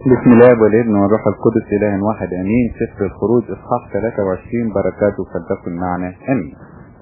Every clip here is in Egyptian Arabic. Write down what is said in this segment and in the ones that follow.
بسم الله والابن والروح القدس اله واحد امين سفر الخروج اصحاح 23 بركاته فلتكن معنا امين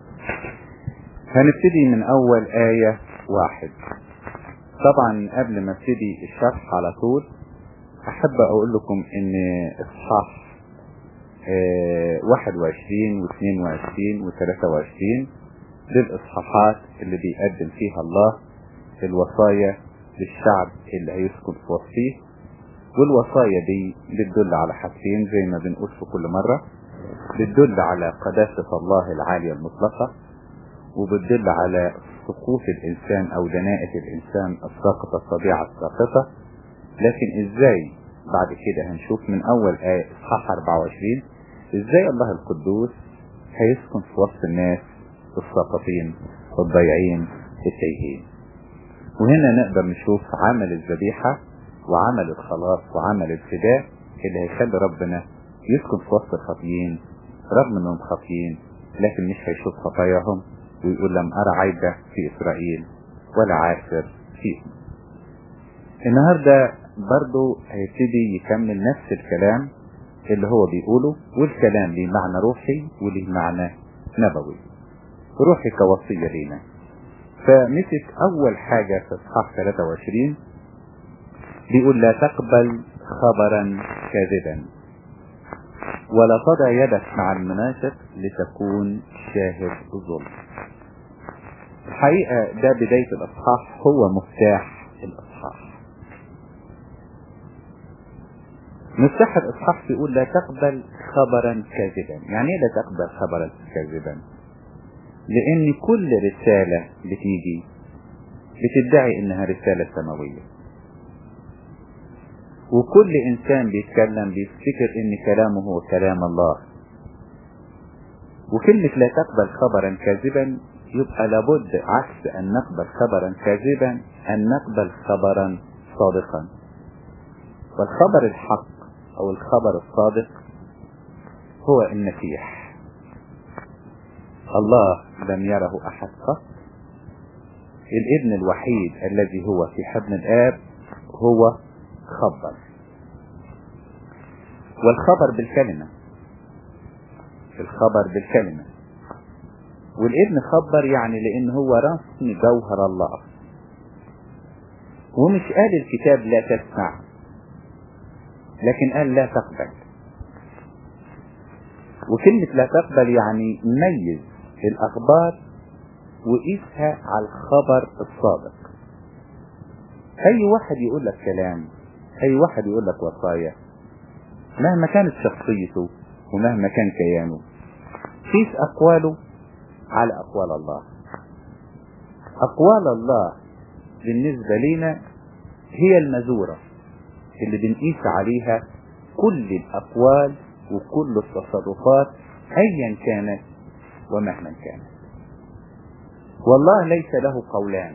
هنبتدي من اول آية واحد طبعا قبل ما ابتدي الشرح على طول احب اقول لكم ان اصحاح اه 21 و22 و23 دي الاصحاحات اللي بيقدم فيها الله الوصايا للشعب اللي هيسكن في وسطيه والوصايا دي بتدل على حاجتين زي ما بنقول في كل مرة بتدل على قداسة الله العالية المطلقة وبتدل على سقوط الإنسان أو دناءة الإنسان الساقطة الطبيعة الساقطة لكن إزاي بعد كده هنشوف من أول آية إصحاح 24 إزاي الله القدوس هيسكن في وسط الناس الساقطين الضيعين التايهين وهنا نقدر نشوف عمل الذبيحه وعمل الخلاص وعمل الفداء اللي هيخلي ربنا يسكن في وسط الخاطيين رغم انهم خاطيين لكن مش هيشوف خطاياهم ويقول لم ارى عيبة في اسرائيل ولا عاثر فيهم النهاردة برضو هيبتدي يكمل نفس الكلام اللي هو بيقوله والكلام ليه معنى روحي وليه معنى نبوي روحي كوصية لينا فمسك اول حاجة في اصحاح 23 بيقول لا تقبل خبرا كاذبا ولا تضع يدك مع المنافق لتكون شاهد ظلم الحقيقة ده بداية الأصحاح هو مفتاح الأصحاح مفتاح الأصحاح بيقول لا تقبل خبرا كاذبا يعني ايه لا تقبل خبرا كاذبا لأن كل رسالة بتيجي بتدعي إنها رسالة سماوية وكل انسان بيتكلم بيفتكر ان كلامه هو كلام الله وكلمة لا تقبل خبرا كاذبا يبقى لابد عكس ان نقبل خبرا كاذبا ان نقبل خبرا صادقا والخبر الحق او الخبر الصادق هو المسيح الله لم يره احد قط الابن الوحيد الذي هو في حضن الاب هو خبر والخبر بالكلمة الخبر بالكلمة والابن خبر يعني لان هو رسم جوهر الله ومش قال الكتاب لا تسمع لكن قال لا تقبل وكلمة لا تقبل يعني ميز الأخبار وقيسها على الخبر الصادق أي واحد يقول لك كلام اي واحد يقول لك وصايا مهما كانت شخصيته ومهما كان كيانه قيس اقواله على اقوال الله اقوال الله بالنسبة لنا هي المزورة اللي بنقيس عليها كل الاقوال وكل التصرفات ايا كانت ومهما كانت والله ليس له قولان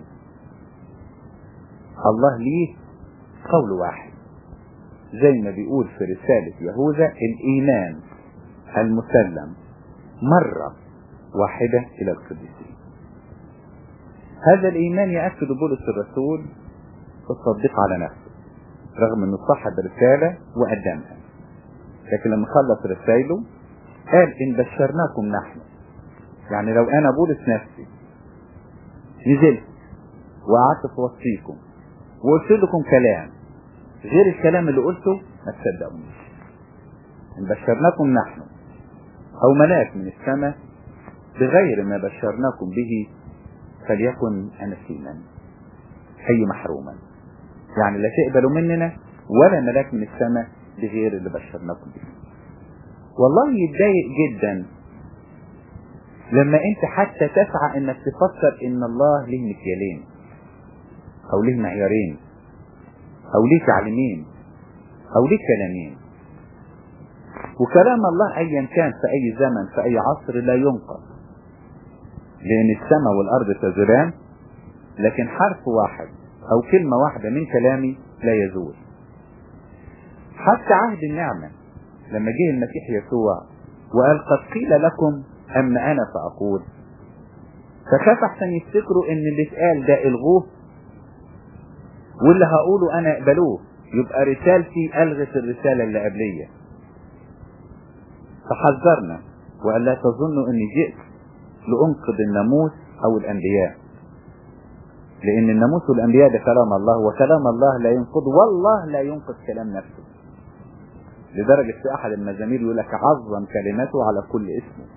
الله ليه قول واحد زي ما بيقول في رسالة يهوذا الإيمان المسلم مرة واحدة إلى القديسين هذا الإيمان يأكد بولس الرسول التصديق على نفسه رغم أنه صاحب رسالة وقدمها لكن لما خلص رسائله قال إن بشرناكم نحن يعني لو أنا بولس نفسي نزلت وقعدت في وسطيكم وقلت لكم كلام غير الكلام اللي قلته ما تصدقونيش ان بشرناكم نحن او ملاك من السماء بغير ما بشرناكم به فليكن انسيما اي محروما يعني لا تقبلوا مننا ولا ملاك من السماء بغير اللي بشرناكم به والله يتضايق جدا لما انت حتى تسعى انك تفكر ان الله له مكيالين او له معيارين او ليه تعليمين او ليه كلامين وكلام الله ايا كان في اي زمن في اي عصر لا ينقض لان السماء والارض تزولان لكن حرف واحد او كلمة واحدة من كلامي لا يزول حتى عهد النعمة لما جه المسيح يسوع وقال قد قيل لكم اما انا فاقول فخاف احسن يفتكروا ان اللي اتقال ده الغوه واللي هقوله انا اقبلوه يبقى رسالتي ألغت الرسالة اللي قبلية فحذرنا وقال لا تظنوا اني جئت لأنقذ الناموس أو الأنبياء لأن الناموس والأنبياء ده كلام الله وكلام الله لا ينقض والله لا ينقذ كلام نفسه لدرجة في أحد المزامير يقول لك عظم كلماته على كل اسمه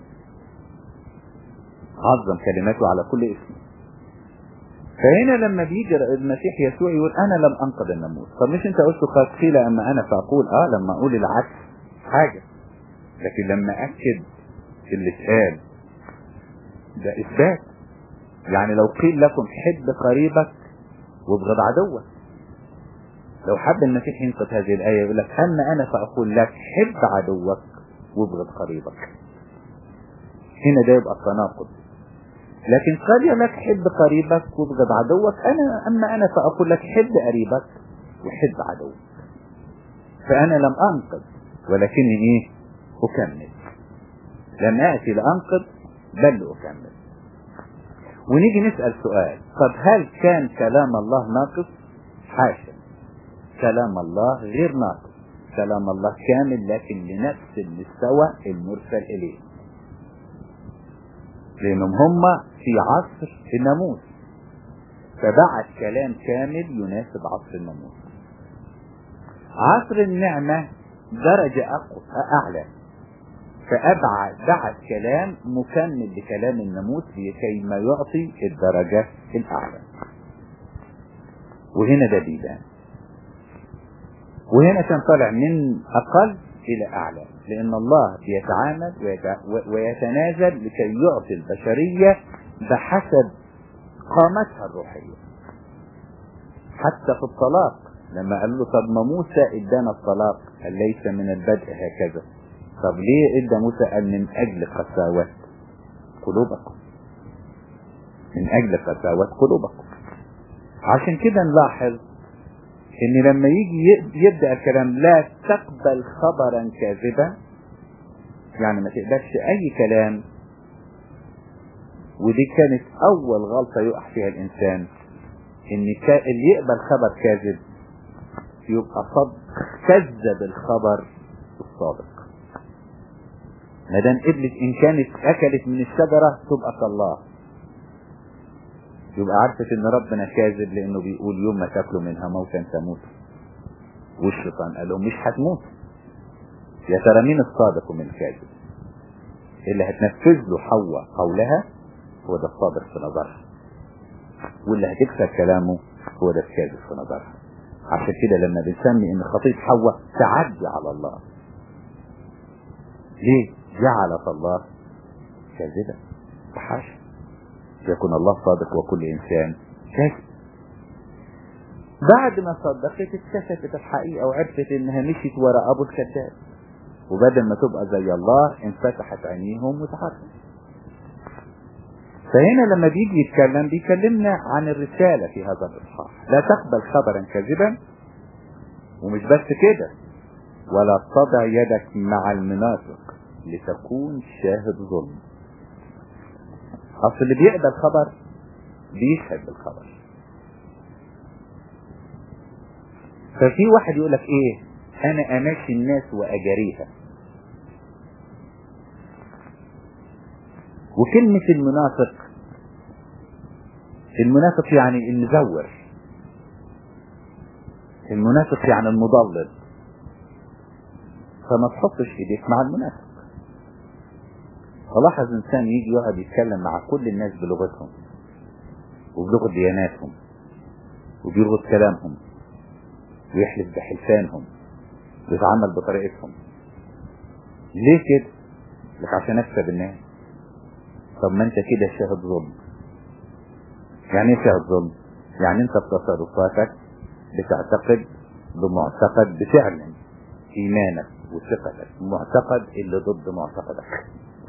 عظم كلماته على كل اسمه فهنا لما بيجي المسيح يسوع يقول أنا لم أنقذ الناموس طب مش أنت قلت قد قيل أما أنا فأقول آه لما أقول العكس حاجة لكن لما أكد اللي اتقال ده إثبات يعني لو قيل لكم حب قريبك وابغض عدوك لو حب المسيح ينقذ هذه الآية يقول لك أما أنا فأقول لك حب عدوك وابغض قريبك هنا ده يبقى التناقض لكن قال لك حب قريبك وابغض عدوك أنا أما أنا فأقول لك حب قريبك وحب عدوك فأنا لم أنقذ ولكني إيه أكمل لم آتي لأنقذ بل أكمل ونيجي نسأل سؤال طب هل كان كلام الله ناقص حاشا كلام الله غير ناقص كلام الله كامل لكن لنفس المستوى المرسل إليه لأنهم هم في عصر الناموس فبعت كلام كامل يناسب عصر الناموس عصر النعمة درجة أقوى أعلى فأبعد بعد كلام مكمل لكلام الناموس لكي ما يعطي الدرجة الأعلى وهنا ده بيبان وهنا كان طالع من أقل إلى أعلى لأن الله بيتعامل ويتنازل لكي يعطي البشرية بحسب قامتها الروحية حتى في الطلاق لما قال له طب ما موسى ادانا الطلاق قال ليس من البدء هكذا طب ليه ادى موسى قال من اجل قساوة قلوبكم من اجل قساوة قلوبكم عشان كده نلاحظ ان لما يجي يبدأ الكلام لا تقبل خبرا كاذبا يعني ما تقبلش اي كلام ودي كانت اول غلطة يقع فيها الانسان ان اللي يقبل خبر كاذب يبقى صد كذب الخبر الصادق ما دام قبلت ان كانت اكلت من الشجرة تبقى كالله يبقى عارفة ان ربنا كاذب لانه بيقول يوم ما تاكلوا منها موتا تموت والشيطان قال لهم مش هتموت يا ترى مين الصادق ومن الكاذب اللي هتنفذ له حواء قولها هو ده الصادق في نظرها واللي هتكسر كلامه هو ده الكاذب في نظرها عشان كده لما بنسمي ان خطية حواء تعدي على الله ليه جعلت الله كاذبا فحاشا يكون الله صادق وكل انسان كاذب بعد ما صدقت اكتشفت الحقيقة وعرفت انها مشيت وراء ابو الكذاب وبدل ما تبقى زي الله انفتحت عينيهم وتحركت فهنا لما بيجي يتكلم بيكلمنا عن الرسالة في هذا الإصحاح لا تقبل خبرا كاذبا ومش بس كده ولا تضع يدك مع المنافق لتكون شاهد ظلم أصل اللي بيقبل خبر بيشهد بالخبر ففي واحد يقول لك ايه انا اماشي الناس واجاريها وكلمة المنافق المنافق يعني المزور المنافق يعني المضلل فما تحطش ايديك مع المنافق فلاحظ انسان يجي يقعد يتكلم مع كل الناس بلغتهم وبلغة دياناتهم وبلغة كلامهم ويحلف بحلفانهم ويتعامل بطريقتهم ليه كده؟ لك عشان اكسب الناس طب ما انت كده شاهد ظلم يعني ايه شاهد ظلم يعني انت بتصرفاتك بتعتقد بمعتقد بتعلن ايمانك وثقتك معتقد اللي ضد معتقدك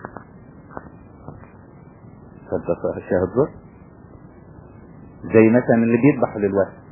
فانت شاهد ظلم زي مثلا اللي بيذبحوا للوثن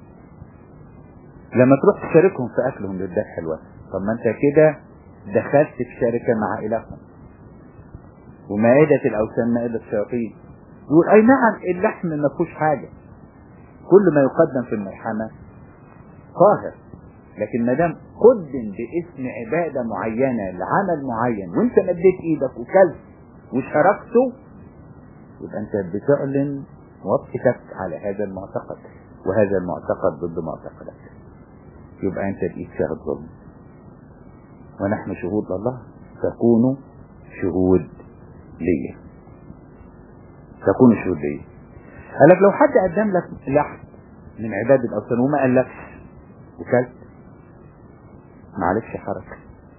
لما تروح تشاركهم في اكلهم للذبح الوثن طب ما انت كده دخلت في شركة مع الههم ومائدة الاوثان مائدة الشياطين يقول اي نعم اللحم ما فيهوش حاجة كل ما يقدم في الملحمة طاهر لكن ما دام قدم باسم عبادة معينة لعمل معين وانت مديت ايدك وكلت وشاركته يبقى انت بتعلن موافقتك على هذا المعتقد وهذا المعتقد ضد معتقدك يبقى انت بقيت شاهد ظلم ونحن شهود لله تكونوا شهود ليا تكونوا شهود ليا قال لك لو حد قدم لك لحم من عباد الاوثان وما قالكش وكلت معلكش حرج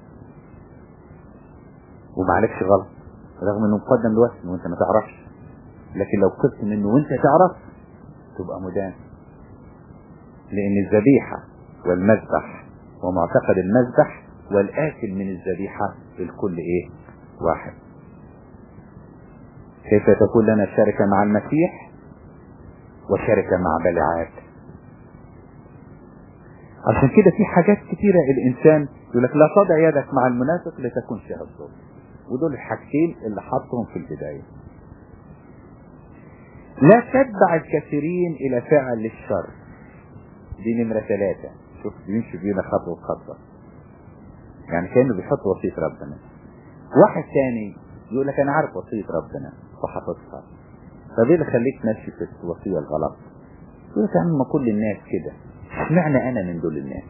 ومعلكش غلط رغم انه مقدم لوثن وانت ما تعرفش لكن لو كلت منه وانت تعرف تبقى مدان لان الذبيحة والمذبح ومعتقد المذبح والآكل من الذبيحة الكل ايه واحد كيف تكون لنا شركة مع المسيح وشركة مع بلعات عشان كده في حاجات كتيرة الإنسان يقول لك لا تضع يدك مع المنافق لتكون شهد ظلم ودول الحاجتين اللي حطهم في البداية لا تتبع الكثيرين إلى فعل الشر دي نمرة ثلاثة شوف بيمشي بينا خطوة خطوة يعني كأنه بيحط وصية ربنا واحد تاني يقول لك أنا عارف وصية ربنا وحافظها طب ايه اللي خليك ماشي في الوصية الغلط يقول لك يا عم ما كل الناس كده اشمعنى انا من دول الناس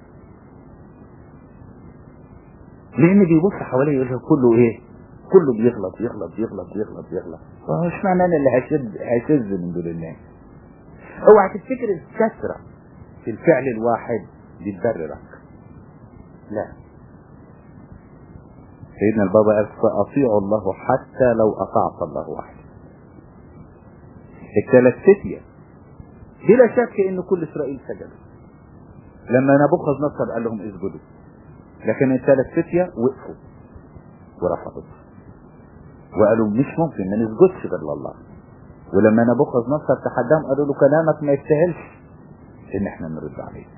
لان بيبص حواليه يقول لك كله ايه كله بيغلط يغلط يغلط يغلط يغلط اشمعنى انا اللي هشد هشذ من دول الناس اوعى تفتكر الكثرة في الفعل الواحد بتبررك لا سيدنا البابا قال فأطيعوا الله حتى لو أطعت الله وحده الثلاث فتية بلا شك ان كل اسرائيل سجدوا لما نبوخذ نصر قال لهم اسجدوا لكن الثلاث فتية وقفوا ورفضوا وقالوا مش ممكن ما نسجدش غير لله ولما نبوخذ نصر تحداهم قالوا له كلامك ما يستاهلش ان احنا نرد عليه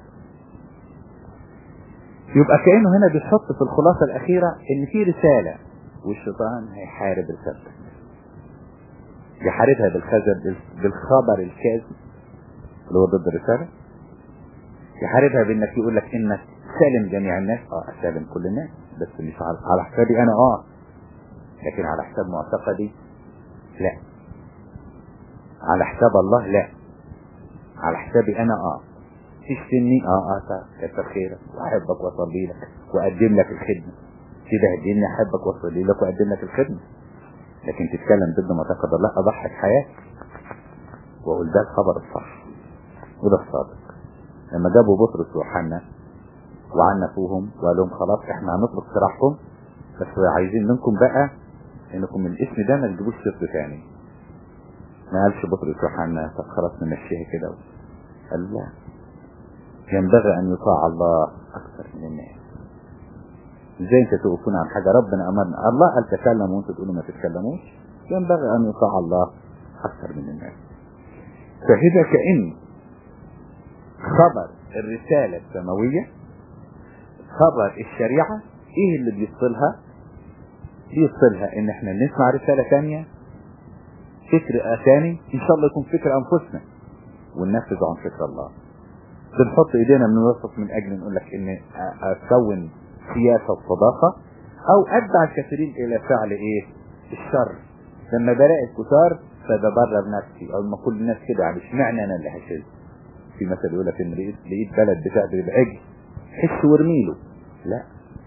يبقى كأنه هنا بيحط في الخلاصة الأخيرة إن في رسالة والشيطان هيحارب رسالتك يحاربها بالخزر بالخبر الكاذب اللي هو ضد الرسالة يحاربها بانك يقول لك انك سالم جميع الناس اه سالم كل الناس بس مش على, على حسابي انا اه لكن على حساب معتقدي لا على حساب الله لا على حسابي انا اه تشتمني اه اه كتر خيرك واحبك واصلي لك واقدم لك الخدمه تبهدلني احبك واصلي لك واقدم لك الخدمه لكن تتكلم ضد معتقد الله اضحك حياتك واقول ده الخبر الصح وده الصادق لما جابوا بطرس ويوحنا وعنفوهم وقال لهم خلاص احنا هنطلق سراحكم بس عايزين منكم بقى انكم من الاسم ده ما تجيبوش صفر تاني ما قالش بطرس ويوحنا طب خلاص نمشيها كده قال لا ينبغي ان يطاع الله اكثر من الناس ازاي انت توقفون عن حاجة ربنا امرنا الله قال تكلم وانتوا تقولوا ما تتكلموش ينبغي ان يطاع الله اكثر من الناس فهذا كأن خبر الرسالة السماوية خبر الشريعة ايه اللي بيفصلها بيفصلها ان احنا نسمع رسالة تانية فكر ثاني ان شاء الله يكون فكر انفسنا وننفذ عن فكر الله بنحط ايدينا من الوسط من اجل نقول لك ان اكون سياسة الصداقة او اتبع الكثيرين الى فعل ايه الشر لما بلاقي الكتار فببرر نفسي او ما كل الناس كده يعني اشمعنى انا اللي هشيل في مثل يقول لك ان لقيت لقيت بلد بتعبد العجل حس وارميله لا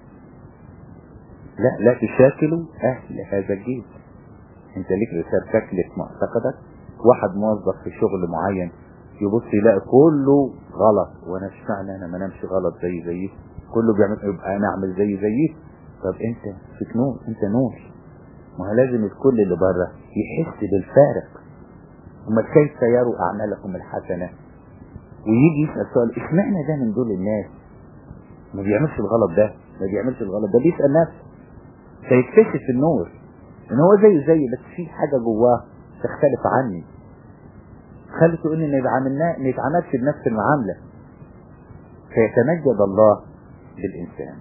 لا لا تشاكلوا اهل هذا الجيل انت ليك رسالتك لك معتقدك واحد موظف في شغل معين يبص يلاقي كله غلط وانا اشمعنى انا ما نمشي غلط زي زيه كله بيعمل يبقى انا اعمل زي زيه طب انت فيك نور انت نور ما هو لازم الكل اللي بره يحس بالفارق امال كيف يروا اعمالكم الحسنه ويجي يسال سؤال اشمعنى ده من دول الناس ما بيعملش الغلط ده ما بيعملش الغلط ده بيسال نفسه فيكتشف النور ان هو زيه زي بس في حاجه جواه تختلف عني خلته ان نتعاملنا نتعاملش بنفس المعامله فيتمجد الله بالانسان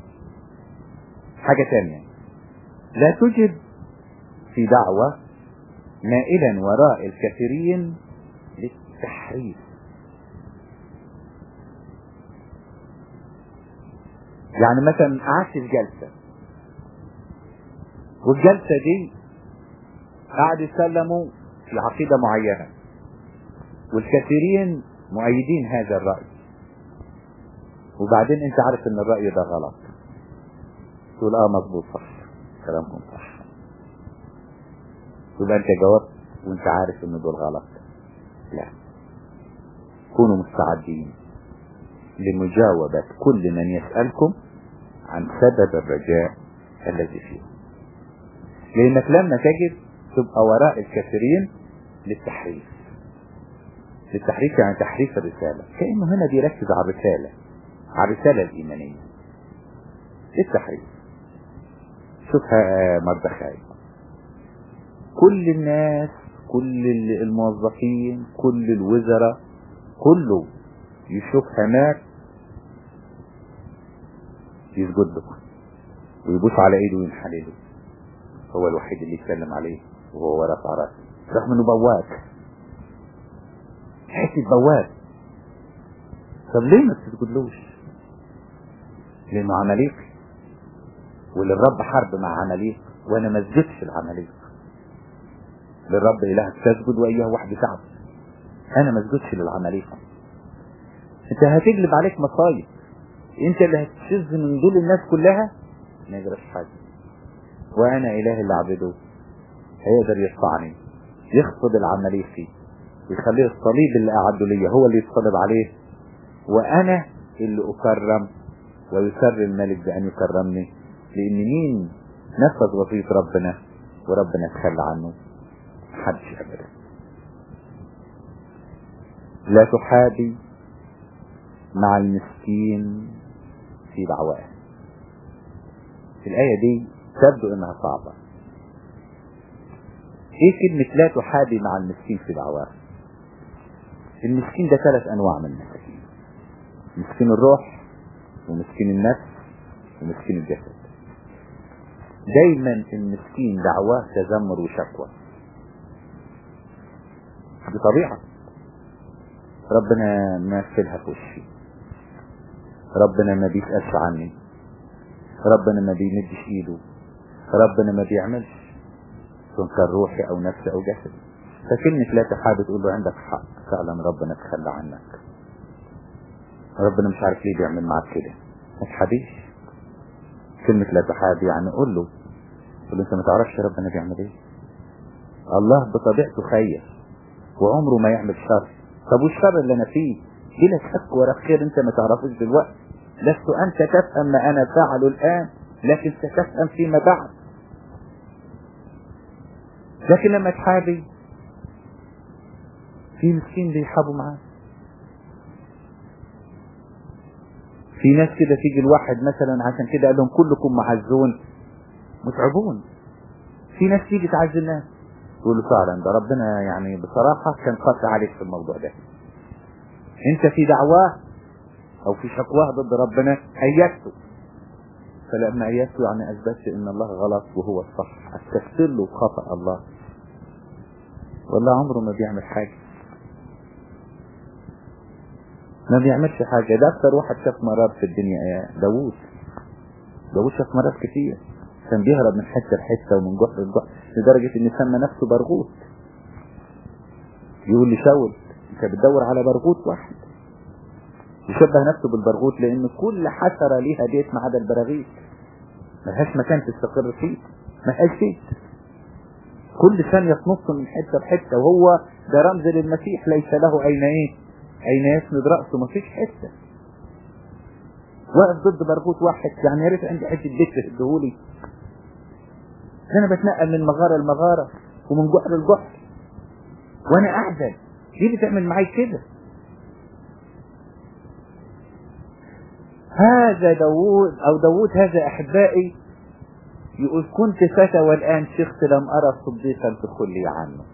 حاجه ثانيه لا تجد في دعوة مائلا وراء الكثيرين للتحريف يعني مثلا قعدت في جلسة والجلسة دي قعد يسلموا في عقيدة معينة والكثيرين مؤيدين هذا الرأي وبعدين انت عارف ان الرأي ده غلط تقول اه مظبوط صح كلامكم صح يبقى انت جاوبت وانت عارف ان دول غلط لا كونوا مستعدين لمجاوبة كل من يسألكم عن سبب الرجاء الذي فيه لانك لما تجد تبقى وراء الكثيرين للتحريف للتحريف يعني تحريف الرسالة كأنه هنا بيركز على الرسالة على الرسالة الإيمانية التحريف شوفها مردخاي كل الناس كل الموظفين كل الوزراء كله يشوف هناك يسجد له ويبوس على ايده وينحني له هو الوحيد اللي يسلم عليه وهو ورا راسه رغم انه بواب حته بواب طب ليه ما تسجدلوش لانه عمليق وللرب حرب مع عمليق وانا ما اسجدش العمليق للرب الهك تسجد واياه وحده تعبد انا ما اسجدش للعمليق انت هتجلب عليك مصايب انت اللي هتشذ من دول الناس كلها ما يجراش حاجه وانا اله اللي اعبده هيقدر يرفعني يخفض العمليه فيه ويخليه الصليب اللي قعده ليا هو اللي يتصلب عليه وانا اللي اكرم ويسر الملك بان يكرمني لان مين نفذ وصيه ربنا وربنا تخلى عنه محدش ابدا لا تحابي مع المسكين في دعواه الآية دي تبدو انها صعبة ايه كلمة لا تحابي مع المسكين في دعواه المسكين ده ثلاث انواع من المساكين مسكين الروح ومسكين النفس ومسكين الجسد دايما المسكين دعواه تذمر وشكوى دي طبيعة ربنا ما يغفلها في وشي ربنا ما بيسألش عني ربنا ما بيمدش ايده ربنا ما بيعملش سواء كان روحي او نفسي او جسدي فكلمة لا تحابي تقول له عندك حق فعلا ربنا تخلى عنك ربنا مش عارف ليه بيعمل معاك كده ما تحابيش كلمة لا تحابي يعني قول له قول له انت ما تعرفش ربنا بيعمل ايه الله بطبيعته خير وعمره ما يعمل شر طب والشر اللي انا فيه بلا شك ولا خير انت ما تعرفوش دلوقتي لست انت تفهم ما انا فعله الان لكن ستفهم فيما بعد لكن لما تحابي في مسكين بيحابوا معاه في ناس كده تيجي الواحد مثلا عشان كده قال لهم كلكم معزون متعبون في ناس تيجي تعز الناس يقولوا فعلا ده ربنا يعني بصراحة كان قاسي عليك في الموضوع ده انت في دعواه او في شكواه ضد ربنا ايدته فلما ايدته يعني اثبتت ان الله غلط وهو الصح استفسر له خطأ الله والله عمره ما بيعمل حاجة ما بيعملش حاجة ده اكتر واحد شاف مرض في الدنيا يا داوود داوود شاف مرض كتير كان بيهرب من حتة لحتة ومن جحر لجحر لدرجة ان سمى نفسه برغوث يقول لي شاول انت بتدور على برغوث واحد يشبه نفسه بالبرغوث لان كل حشرة ليها بيت ما عدا البراغيث ملهاش مكان تستقر فيه ملهاش بيت كل ثانية تنص من حتة لحتة وهو ده رمز للمسيح ليس له اين ايه اين يسند رأسه مفيش حتة واقف ضد برغوث واحد يعني يا ريت عندي حتة بيت تهدهولي انا بتنقل من مغارة لمغارة ومن جحر لجحر وانا اعزل ليه بتعمل معاي كده هذا داوود او داوود هذا احبائي يقول كنت فتى والان شخت لم ارى صديقا تخلي عنه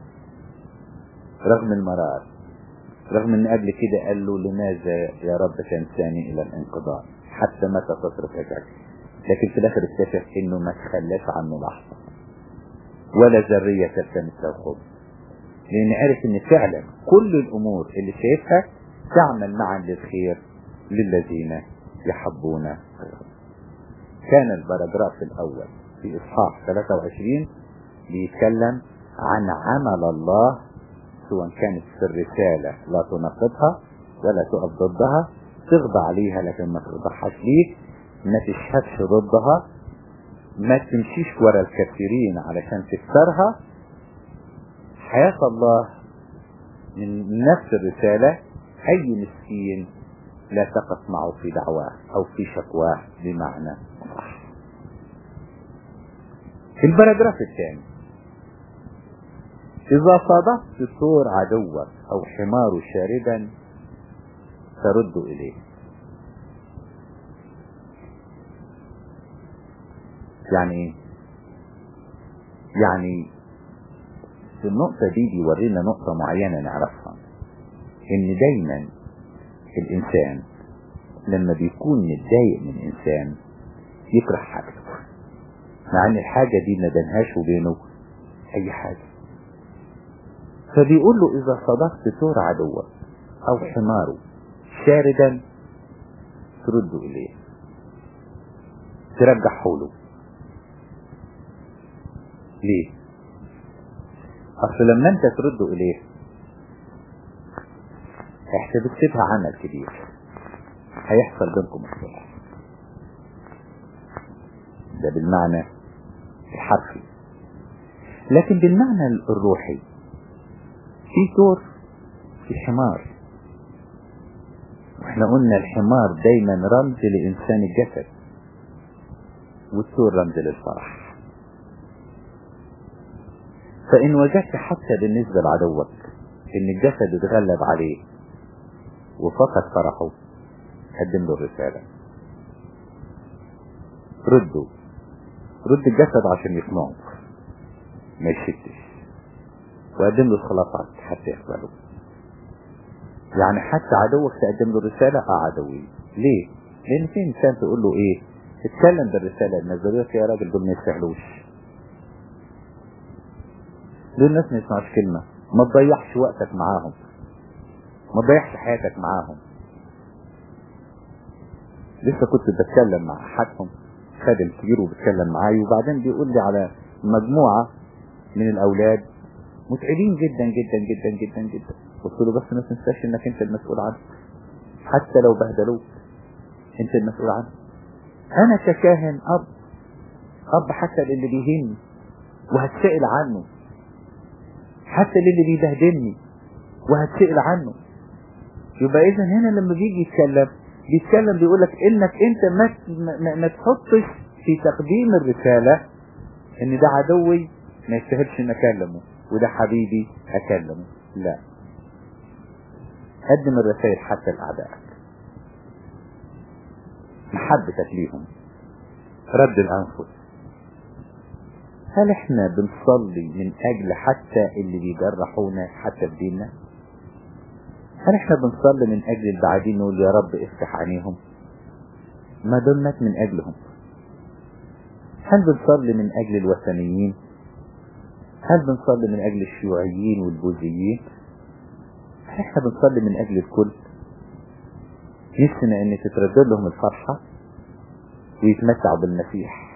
رغم المرار رغم ان قبل كده قال له لماذا يا رب تنساني الى الانقضاء حتى متى تصرف وجهك لكن في الاخر اكتشف انه ما تخلاش عنه لحظه ولا ذريه تلتمس له خبز لان عرف ان فعلا كل الامور اللي شايفها تعمل معا للخير للذين يحبون غيرهم كان البراجراف الأول في إصحاح 23 بيتكلم عن عمل الله سواء كانت في الرسالة لا تناقضها ولا تقف ضدها تخضع عليها لكن ما تخضعهاش ليك ما تشهدش ضدها ما تمشيش ورا الكثيرين علشان تكسرها حياة الله من نفس الرسالة أي مسكين لا تقف معه في دعواه أو في شكواه بمعنى صح البراجراف الثاني إذا صادفت ثور عدوك أو حمار شاردا ترد إليه يعني ايه يعني في النقطة دي بيورينا نقطة معينة نعرفها ان دايما الانسان لما بيكون متضايق من انسان يكره حاجته مع ان الحاجة دي ما بينهاش وبينه اي حاجة فبيقول له اذا صدقت ثور عدوك او حماره شاردا ترد اليه ترجعه له ليه اصل لما انت ترد اليه هيحتسبها عمل كبير هيحصل بينكم الصلح ده بالمعنى الحرفي لكن بالمعنى الروحي في ثور في حمار واحنا قلنا الحمار دايما رمز لانسان الجسد والثور رمز للفرح فإن وجدت حتى بالنسبة لعدوك إن الجسد اتغلب عليه وفقد فرحه قدم له الرسالة رده رد الجسد عشان يقنعه ما يشتش وقدم له الخلاصات حتى يقبله يعني حتى عدوك تقدم له الرسالة اه عدوي ليه؟ لأن في إنسان تقول له إيه؟ اتكلم بالرسالة النظرية يا راجل دول ما يستحلوش دول الناس ما يسمعوش كلمة ما تضيعش وقتك معاهم ما تضيعش حياتك معاهم لسه كنت بتكلم مع احدهم خادم كبير وبتكلم معايا وبعدين بيقول لي على مجموعة من الاولاد متعبين جدا جدا جدا جدا جدا قلت له بس ما تنساش انك انت المسؤول عنه حتى لو بهدلوك انت المسؤول عنه انا ككاهن اب اب حتى للي بيهمني وهتسأل عنه حتى للي بيبهدلني وهتسأل عنه يبقى اذا هنا لما بيجي يتكلم بيتكلم بيقول لك انك انت ما, ما, ما تحطش في تقديم الرسالة ان ده عدوي ما يستاهلش ان اكلمه وده حبيبي اكلمه لا قدم الرسائل حتى لاعدائك محبتك ليهم رد الانفس هل احنا بنصلي من اجل حتى اللي بيجرحونا حتى في ديننا هل احنا بنصلي من اجل البعيدين نقول يا رب افتح عينيهم ما دول مات من اجلهم هل بنصلي من اجل الوثنيين هل بنصلي من اجل الشيوعيين والبوذيين هل احنا بنصلي من اجل الكل نفسنا ان تتردد لهم الفرحة ويتمتعوا بالمسيح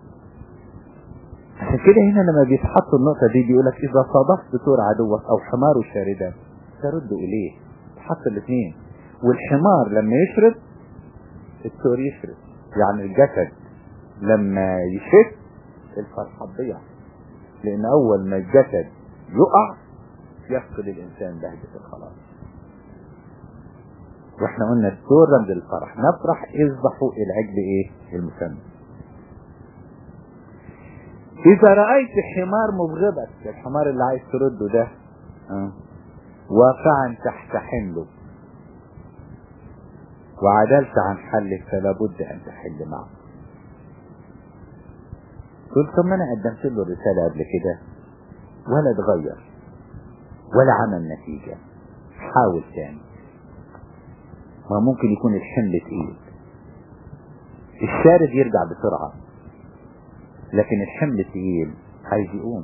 عشان كده هنا لما بيتحط النقطة دي بيقولك إذا صادفت ثور عدوك أو حمار شاردا ترد إليه تحط الاثنين والحمار لما يشرد الثور يشرد يعني الجسد لما يشد الفرحة تضيع لأن أول ما الجسد يقع يفقد الإنسان بهجة الخلاص واحنا قلنا الثور رمز الفرح نفرح اذبحوا العجل ايه المسمى إذا رأيت حمار مبغضك الحمار اللي عايز ترده ده أه. واقعا تحت حمله وعدلت عن حلك فلا بد أن تحل معه قلت طب ما أنا قدمت له الرسالة قبل كده ولا اتغير ولا عمل نتيجة حاول تاني ما ممكن يكون الحمل تقيل الشارد يرجع بسرعة لكن الحمل تقيل عايز يقوم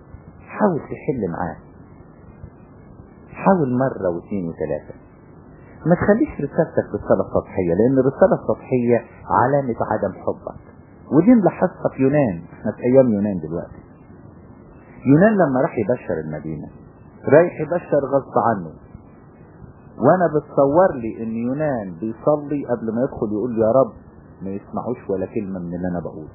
حاول تحل معاه حاول مرة واثنين وثلاثة ما تخليش رسالتك رسالة سطحية لان الرسالة السطحية علامة عدم حبك ودي نلاحظها في يونان احنا في ايام يونان دلوقتي يونان لما راح يبشر المدينة رايح يبشر غصب عنه وانا بتصور لي ان يونان بيصلي قبل ما يدخل يقول يا رب ما يسمعوش ولا كلمة من اللي انا بقوله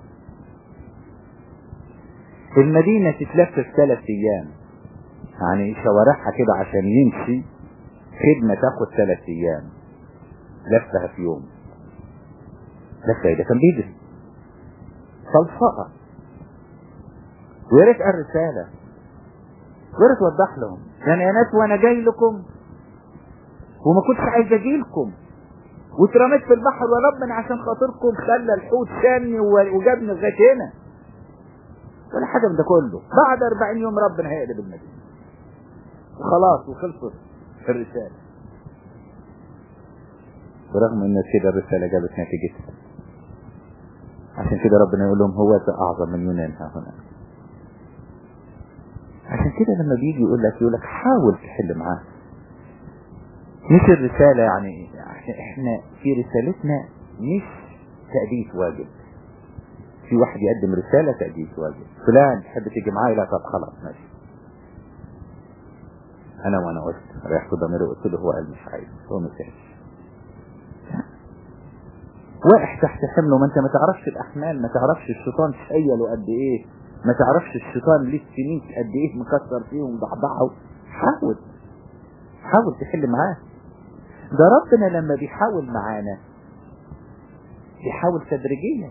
المدينة تتلف في ثلاث ايام يعني شوارعها كده عشان يمشي خدمة تاخد ثلاث ايام لفها في يوم لفها ده كان بيدري فلسفة ويا ريت قال رسالة ويا ريت وضح لهم يعني يا ناس وانا جاي لكم وما كنتش عايز اجي لكم واترميت في البحر وربنا عشان خاطركم خلى الحوت شاني وجابني لغايه هنا ولا حاجه من ده كله بعد 40 يوم ربنا هيقلب المدينه وخلاص وخلصت الرساله برغم ان كده الرساله جابت نتيجتها عشان كده ربنا يقول لهم هو ذا اعظم من يونان ها هنا عشان كده لما بيجي يقول لك يقول لك حاول تحل معاه مش الرسالة يعني احنا في رسالتنا مش تأدية واجب في واحد يقدم رسالة تأدية واجب فلان تحب تيجي معايا لا طب خلاص ماشي انا وانا قلت ريحت ضميري قلت له هو قال مش عايز هو مش عايز واقع تحت حمله ما انت ما تعرفش الاحمال ما تعرفش الشيطان شيله قد ايه ما تعرفش الشيطان ليه سنين قد ايه مكسر فيه ومضعضعه حاول حاول تحل معاه ده ربنا لما بيحاول معانا بيحاول تدريجيا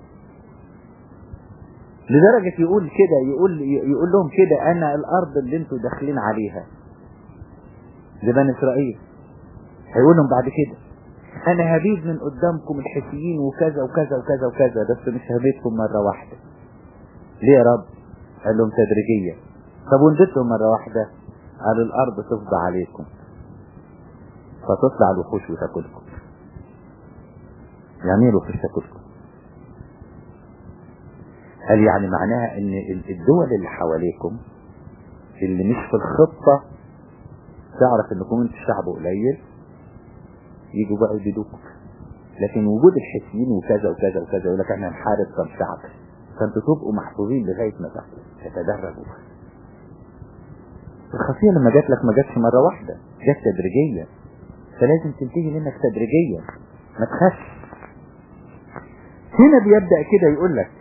لدرجة يقول كده يقول يقول لهم كده انا الارض اللي انتوا داخلين عليها لبني اسرائيل هيقول لهم بعد كده انا هبيد من قدامكم الحسيين وكذا وكذا وكذا وكذا بس مش هبيدكم مرة واحدة ليه يا رب قال لهم تدريجيا طب وندتهم مرة واحدة قال الارض تفضى عليكم فتطلع الوحوش وتاكلكم يعني ايه الوحوش تاكلكم قال يعني معناها ان الدول اللي حواليكم اللي مش في الخطة تعرف انكم انتوا شعب قليل يجوا بقى يبيدوكم لكن وجود الحسيين وكذا وكذا وكذا يقول لك احنا هنحارب كم شعب فانتوا تبقوا محفوظين لغايه ما تتدربوا الخطيه لما جات لك ما جاتش مره واحده جت تدريجيا فلازم تنتهي منك تدريجيا ما تخافش هنا بيبدا كده يقول لك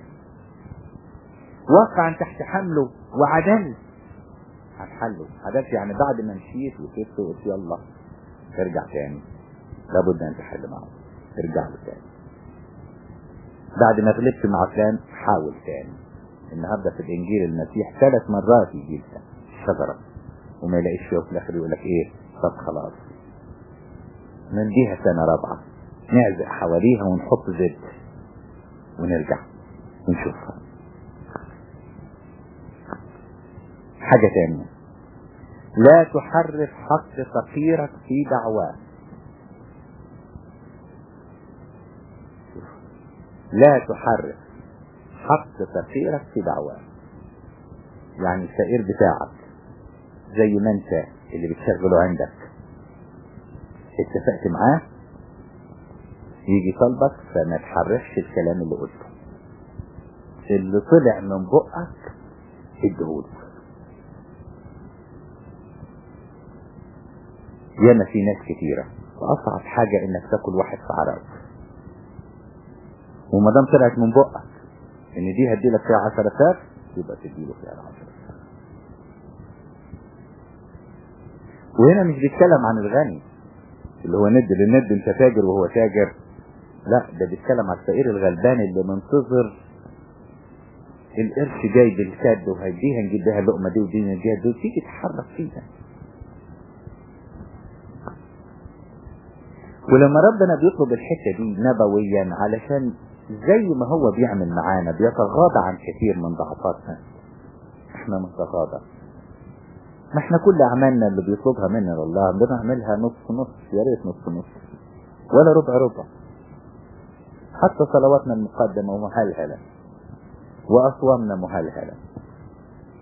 وقعا تحت حمله وعدل هتحله عدلت يعني بعد ما مشيت وكبت وقلت يلا ارجع تاني لابد ان تحل معه ارجع له تاني بعد ما غلبت مع فلان حاول تاني النهارده في الانجيل المسيح ثلاث مرات يجي لها الشجره وما يلاقيش فيها وفي الاخر يقول لك ايه طب خلاص نديها سنه رابعه نعزق حواليها ونحط زيت ونرجع ونشوفها حاجه تانية لا تحرف حق فقيرك في دعواه لا تحرك حق فقيرك في دعواه يعني الفقير بتاعك زي ما انت اللي بتشغله عندك اتفقت معاه يجي طلبك فما تحرفش الكلام اللي قلته اللي طلع من بقك ادهوله ياما في ناس كتيرة واصعب حاجة انك تاكل واحد في عرق وما دام طلعت من بقك ان دي هدي لك فيها 10 فاف يبقى تدي له فيها 10 فاف وهنا مش بيتكلم عن الغني اللي هو ند للند انت تاجر وهو تاجر لا ده بيتكلم على الفقير الغلبان اللي منتظر القرش جاي بالكاد وهيديها نجيب بيها اللقمه دي ودي نديها دي وتيجي تتحرك فيها ولما ربنا بيطلب الحته دي نبويا علشان زي ما هو بيعمل معانا بيتغاضى عن كثير من ضعفاتنا احنا نتغاضى ما احنا كل اعمالنا اللي بيطلبها منا الله بنعملها نص نص يا ريت نص نص ولا ربع ربع حتى صلواتنا المقدمة مهلهلة واصوامنا مهلهلة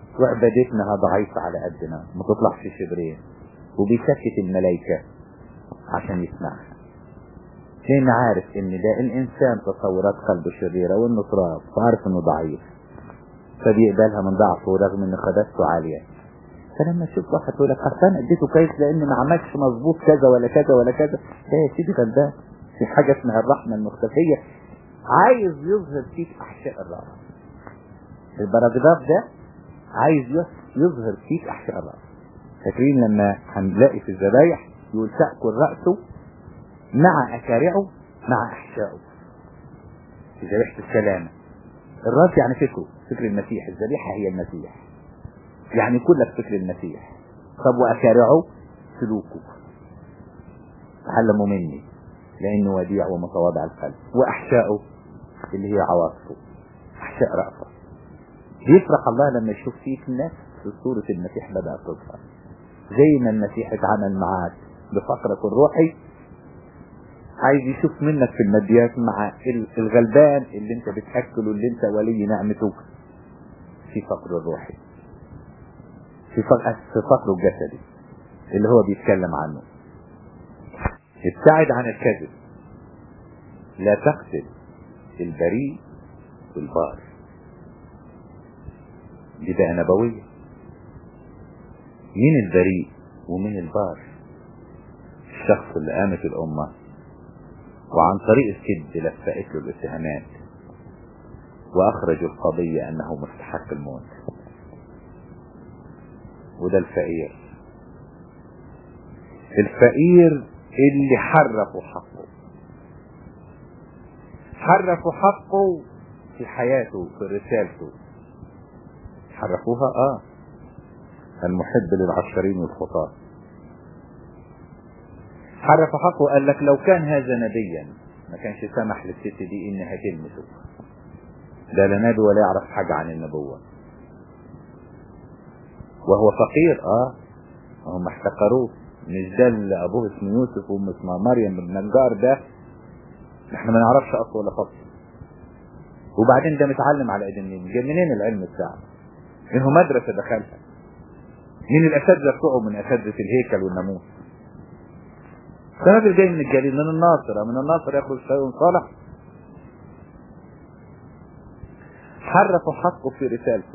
وعبادتنا ضعيفة على قدنا ما تطلعش شبرين وبيسكت الملائكة عشان يسمعها لان عارف ان ده الانسان تصورات قلبه شريرة وانه تراب وعارف انه ضعيف فبيقبلها من ضعفه رغم ان خدسته عالية فلما تشوف واحد يقول لك اصل انا اديته كويس لان ما عملش مظبوط كذا ولا كذا ولا كذا لا يا سيدي غلبان في حاجة اسمها الرحمة المختفية عايز يظهر فيك احشاء الرأس البراجراف ده عايز يظهر فيك احشاء الرأس فاكرين لما هنلاقي في الذبايح يقول تأكل رأسه مع أكارعه مع أحشائه في ذبيحة السلامة الراس يعني فكره فكر المسيح الذبيحة هي المسيح يعني كلك فكر المسيح طب وأكارعه سلوكه تعلموا مني لأنه وديع ومتواضع القلب وأحشائه اللي هي عواطفه أحشاء رأسه يفرح الله لما يشوف فيك نفس صورة المسيح بدأ تظهر زي ما المسيح اتعامل معاك بفقرك الروحي عايز يشوف منك في الماديات مع الغلبان اللي انت بتأكله اللي انت ولي نعمته في فقر الروحي في فقر, في فقر الجسدي اللي هو بيتكلم عنه ابتعد عن الكذب لا تقتل البريء والبار دي بقى نبوية مين البريء ومين البار الشخص اللي قامت الأمة وعن طريق الكذب لفقت له الاتهامات وأخرجوا القضية أنه مستحق الموت وده الفقير الفقير اللي حرفوا حقه حرفوا حقه في حياته في رسالته حرفوها اه المحب للعشرين والخطاة حرف حقه قال لك لو كان هذا نبيا ما كانش سمح للست دي انها تلمسه ده لا نبي ولا يعرف حاجة عن النبوة وهو فقير اه هم احتقروه مش ده اللي ابوه اسمه يوسف وام اسمها مريم بن النجار ده احنا ما نعرفش اصله ولا فصل وبعدين ده متعلم على ايدين مين جاي منين العلم بتاعه انه مدرسة دخلها مين الاساتذة بتوعه من اساتذة الهيكل والناموس ده راجل جاي من الجليل من الناصرة من الناصر يخرج شيء صالح حرفوا حقه في رسالته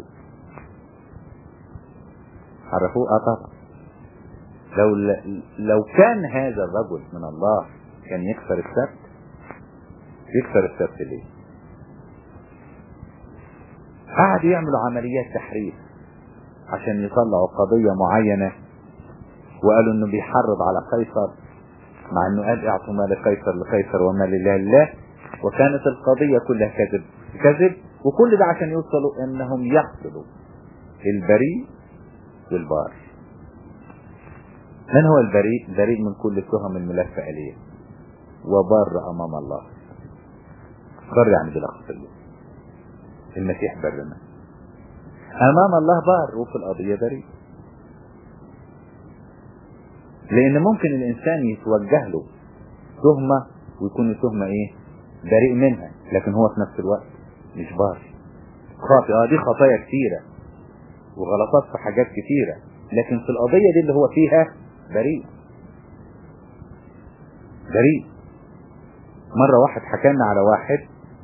حرفوه اه طبعا لو لو كان هذا الرجل من الله كان يكسر السبت يكسر السبت ليه قعدوا يعملوا عمليات تحريف عشان يطلعوا قضية معينة وقالوا انه بيحرض على قيصر مع انه قال اعطوا ما لقيصر لقيصر وما لله لله وكانت القضية كلها كذب كذب وكل ده عشان يوصلوا انهم يقتلوا البريء والبار من هو البريء بريء من كل التهم الملفة عليه وبار امام الله بر يعني بلا خطيه المسيح برنا امام الله بار وفي القضية بريء لان ممكن الانسان يتوجه له تهمة ويكون التهمة ايه بريء منها لكن هو في نفس الوقت مش بار خاطئ اه دي خطايا كتيرة وغلطات في حاجات كتيرة لكن في القضية دي اللي هو فيها بريء بريء مرة واحد حكالنا على واحد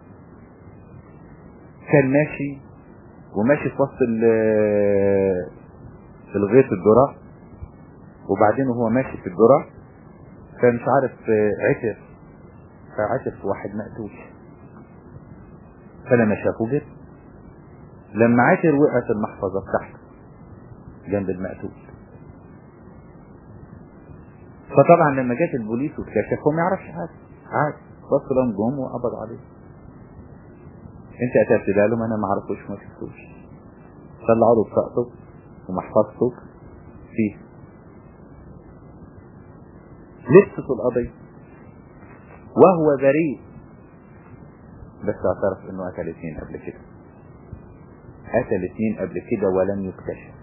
كان ماشي وماشي في وسط الغيط الذرة وبعدين وهو ماشي في الذرة فمش عارف عثر فعثر في واحد مقتول فلما شافه جد لما عثر وقعت المحفظة بتاعته جنب المقتول فطبعا لما جت البوليس واكتشف هو ما يعرفش حاجه عادي بص لهم جم وقبض عليه انت اتيت له ما انا ما اعرفوش ما شفتوش طلعوا له بطاقته ومحفظته فيه لبسته القضية وهو بريء بس اعترف انه قتل اثنين قبل كده قتل اثنين قبل كده ولم يكتشف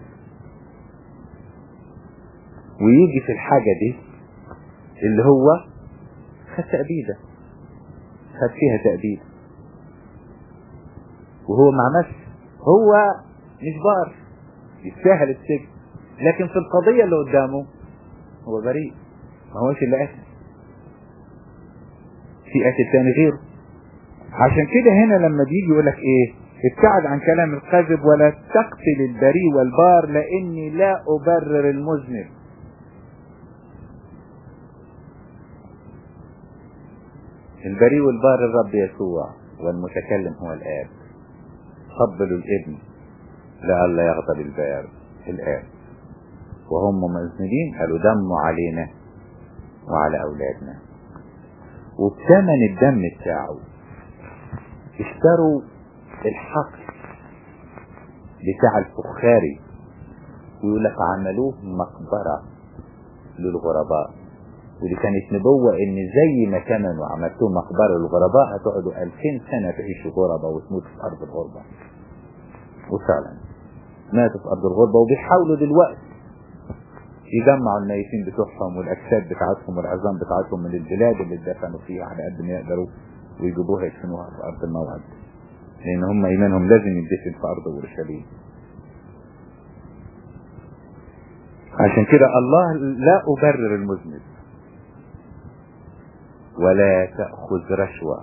ويجي في الحاجة دي اللي هو خد تأبيدة خد فيها تأبيدة وهو ما عملش هو مش بار يستاهل السجن لكن في القضية اللي قدامه هو بريء ما هوش اللي قتل في قاتل تاني غيره عشان كده هنا لما بيجي يقول لك ايه ابتعد عن كلام الكذب ولا تقتل البريء والبار لاني لا ابرر المذنب البريء والبار الرب يسوع والمتكلم هو الاب قبلوا الابن لئلا يغضب البار الاب وهم مذنبين قالوا دموا علينا وعلى اولادنا وبثمن الدم بتاعه اشتروا الحقل بتاع الفخاري ويقول لك عملوه مقبرة للغرباء ودي كانت نبوة ان زي ما كانوا عملتوه مقبرة للغرباء هتقعدوا 2000 سنة تعيشوا غرباء وتموتوا في ارض الغربة وفعلا ماتوا في ارض الغربة وبيحاولوا دلوقتي يجمعوا الميتين بتوعهم والاجساد بتاعتهم والعظام بتاعتهم من البلاد اللي اتدفنوا فيها على قد ما يقدروا ويجيبوها يدفنوها في ارض الموعد لان هم ايمانهم لازم يدفن في ارض اورشليم عشان كده الله لا ابرر المذنب ولا تأخذ رشوة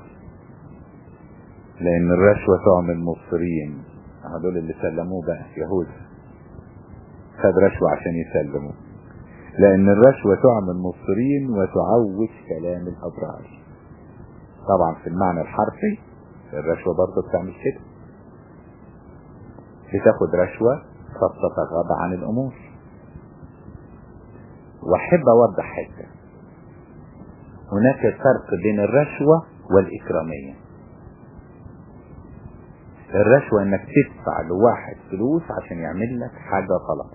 لان الرشوة تعمل مبصرين هدول اللي سلموه بقى يهوذا خد رشوة عشان يسلموا لان الرشوة تعمل مبصرين وتعوج كلام الابرار طبعا في المعنى الحرفي الرشوة برضه بتعمل كده بتاخد رشوة فبتتغاضى عن الامور واحب اوضح حته هناك فرق بين الرشوة والاكرامية الرشوة انك تدفع لواحد فلوس عشان يعمل لك حاجة غلط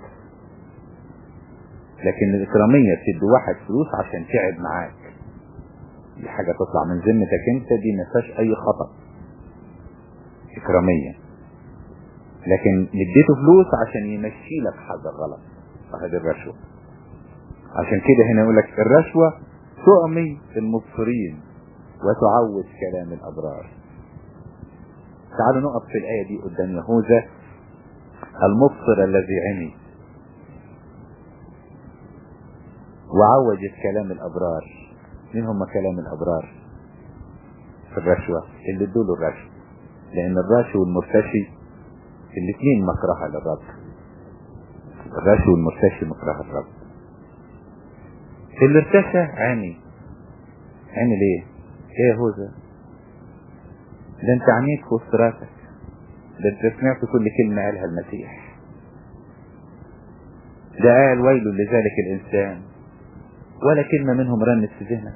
لكن الاكرامية تدي واحد فلوس عشان تعب معاك دي حاجة تطلع من ذمتك انت دي ما فيهاش اي خطأ اكرامية لكن اديته فلوس عشان يمشي لك حاجة غلط فهذه الرشوة عشان كده هنا يقول لك الرشوة تعمي المبصرين وتعوج كلام الابرار تعالوا نقف في الآية دي قدام يهوذا المبصر الذي عمي وعوجت كلام الأبرار مين هم كلام الأبرار في الرشوة اللي ادوا له الرشوة لأن الراشي والمرتشي الاثنين مكرهة للرب الراشي والمرتشي مكرهة للرب اللي ارتشى عمي عمي ليه؟ ايه يهوذا ده انت عميك في وسط راسك ده انت سمعت كل كلمة قالها المسيح ده قال ويل لذلك الانسان ولا كلمة منهم رنت في ذهنك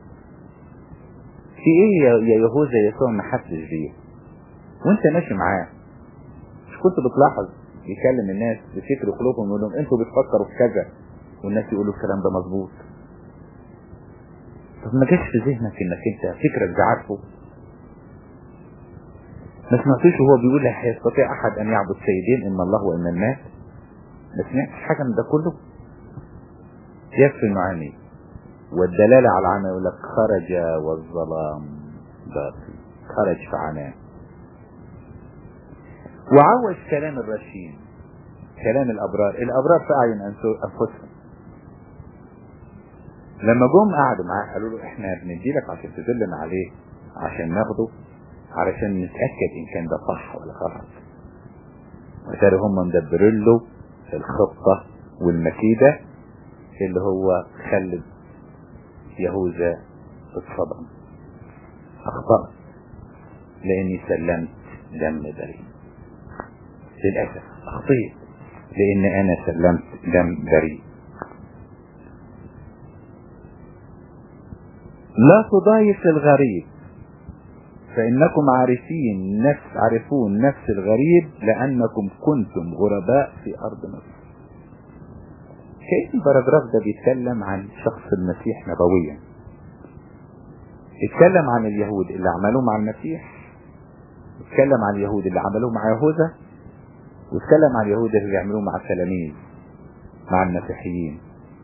في ايه يا يهوذا يسوع ما حسش بيه وانت ماشي معاه مش كنت بتلاحظ يكلم الناس بفكر قلوبهم يقول لهم انتوا بتفكروا في كذا والناس يقولوا الكلام ده مظبوط طب ما جاش في ذهنك انك انت فكرك ده عارفه ما سمعتوش وهو بيقول لا يستطيع احد ان يعبد سيدين اما الله واما الناس ما سمعتش حاجه من ده كله يكفي المعاني والدلاله على العمى يقول لك خرج والظلام باقي خرج في عناه وعوج كلام الرشيد كلام الابرار الابرار في اعين انفسهم لما جم قعدوا معاه قالوا له احنا بندي لك عشان تدلنا عليه عشان ناخده علشان نتأكد ان كان ده صح ولا غلط وتاري هم مدبرين له الخطة والمكيدة اللي هو خلد يهوذا اتصدم اخطأت لاني سلمت دم بريء للأسف اخطيت لان انا سلمت دم بريء لا تضايف الغريب فإنكم عارفين نفس عارفون نفس الغريب لأنكم كنتم غرباء في أرض مصر كيف البراجراف ده بيتكلم عن شخص المسيح نبويا اتكلم عن اليهود اللي عملوه مع المسيح اتكلم عن اليهود اللي عملوه مع يهوذا واتكلم عن اليهود اللي بيعملوه مع التلاميذ مع المسيحيين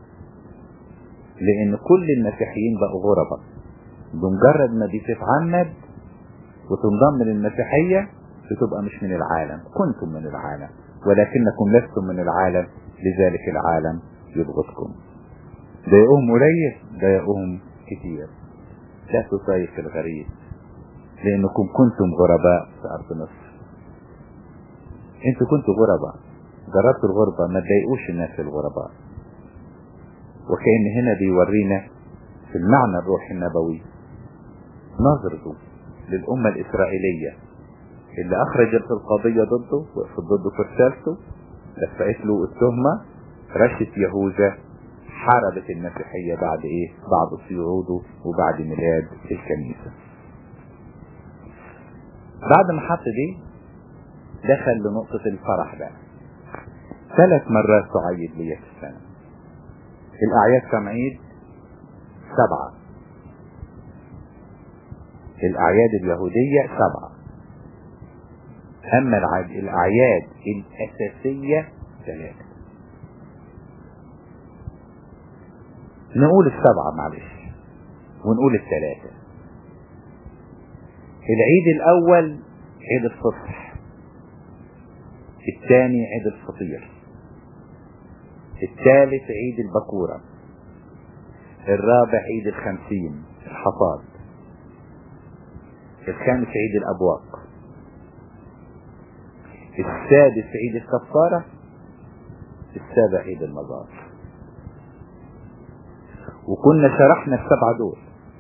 لان كل المسيحيين بقوا غرباء بمجرد ما بتتعمد وتنضم للمسيحية بتبقى مش من العالم كنتم من العالم ولكنكم لستم من العالم لذلك العالم يبغضكم ضايقهم قليل ضايقهم كتير لا تصيف الغريب لانكم كنتم غرباء في ارض مصر انتوا كنتوا غرباء جربتوا الغربة ما تضايقوش الناس الغرباء وكأن هنا بيورينا في المعنى الروحي النبوي نظرته للأمة الإسرائيلية اللي أخرجت القضية ضده وقفت ضده في رسالته لفقت له التهمة رشت يهوذا حاربت المسيحية بعد ايه بعد صعوده وبعد ميلاد الكنيسة بعد ما حط دي دخل لنقطة الفرح بقى ثلاث مرات تعيد لي في السنة الأعياد كم عيد سبعة الأعياد اليهودية سبعة أما الأعياد الأساسية ثلاثة نقول السبعة معلش ونقول الثلاثة العيد الأول عيد الفصح الثاني عيد الفطير الثالث عيد البكورة الرابع عيد الخمسين الحصاد الخامس عيد الأبواق السادس عيد الكفارة السابع عيد المزار وكنا شرحنا السبعة دول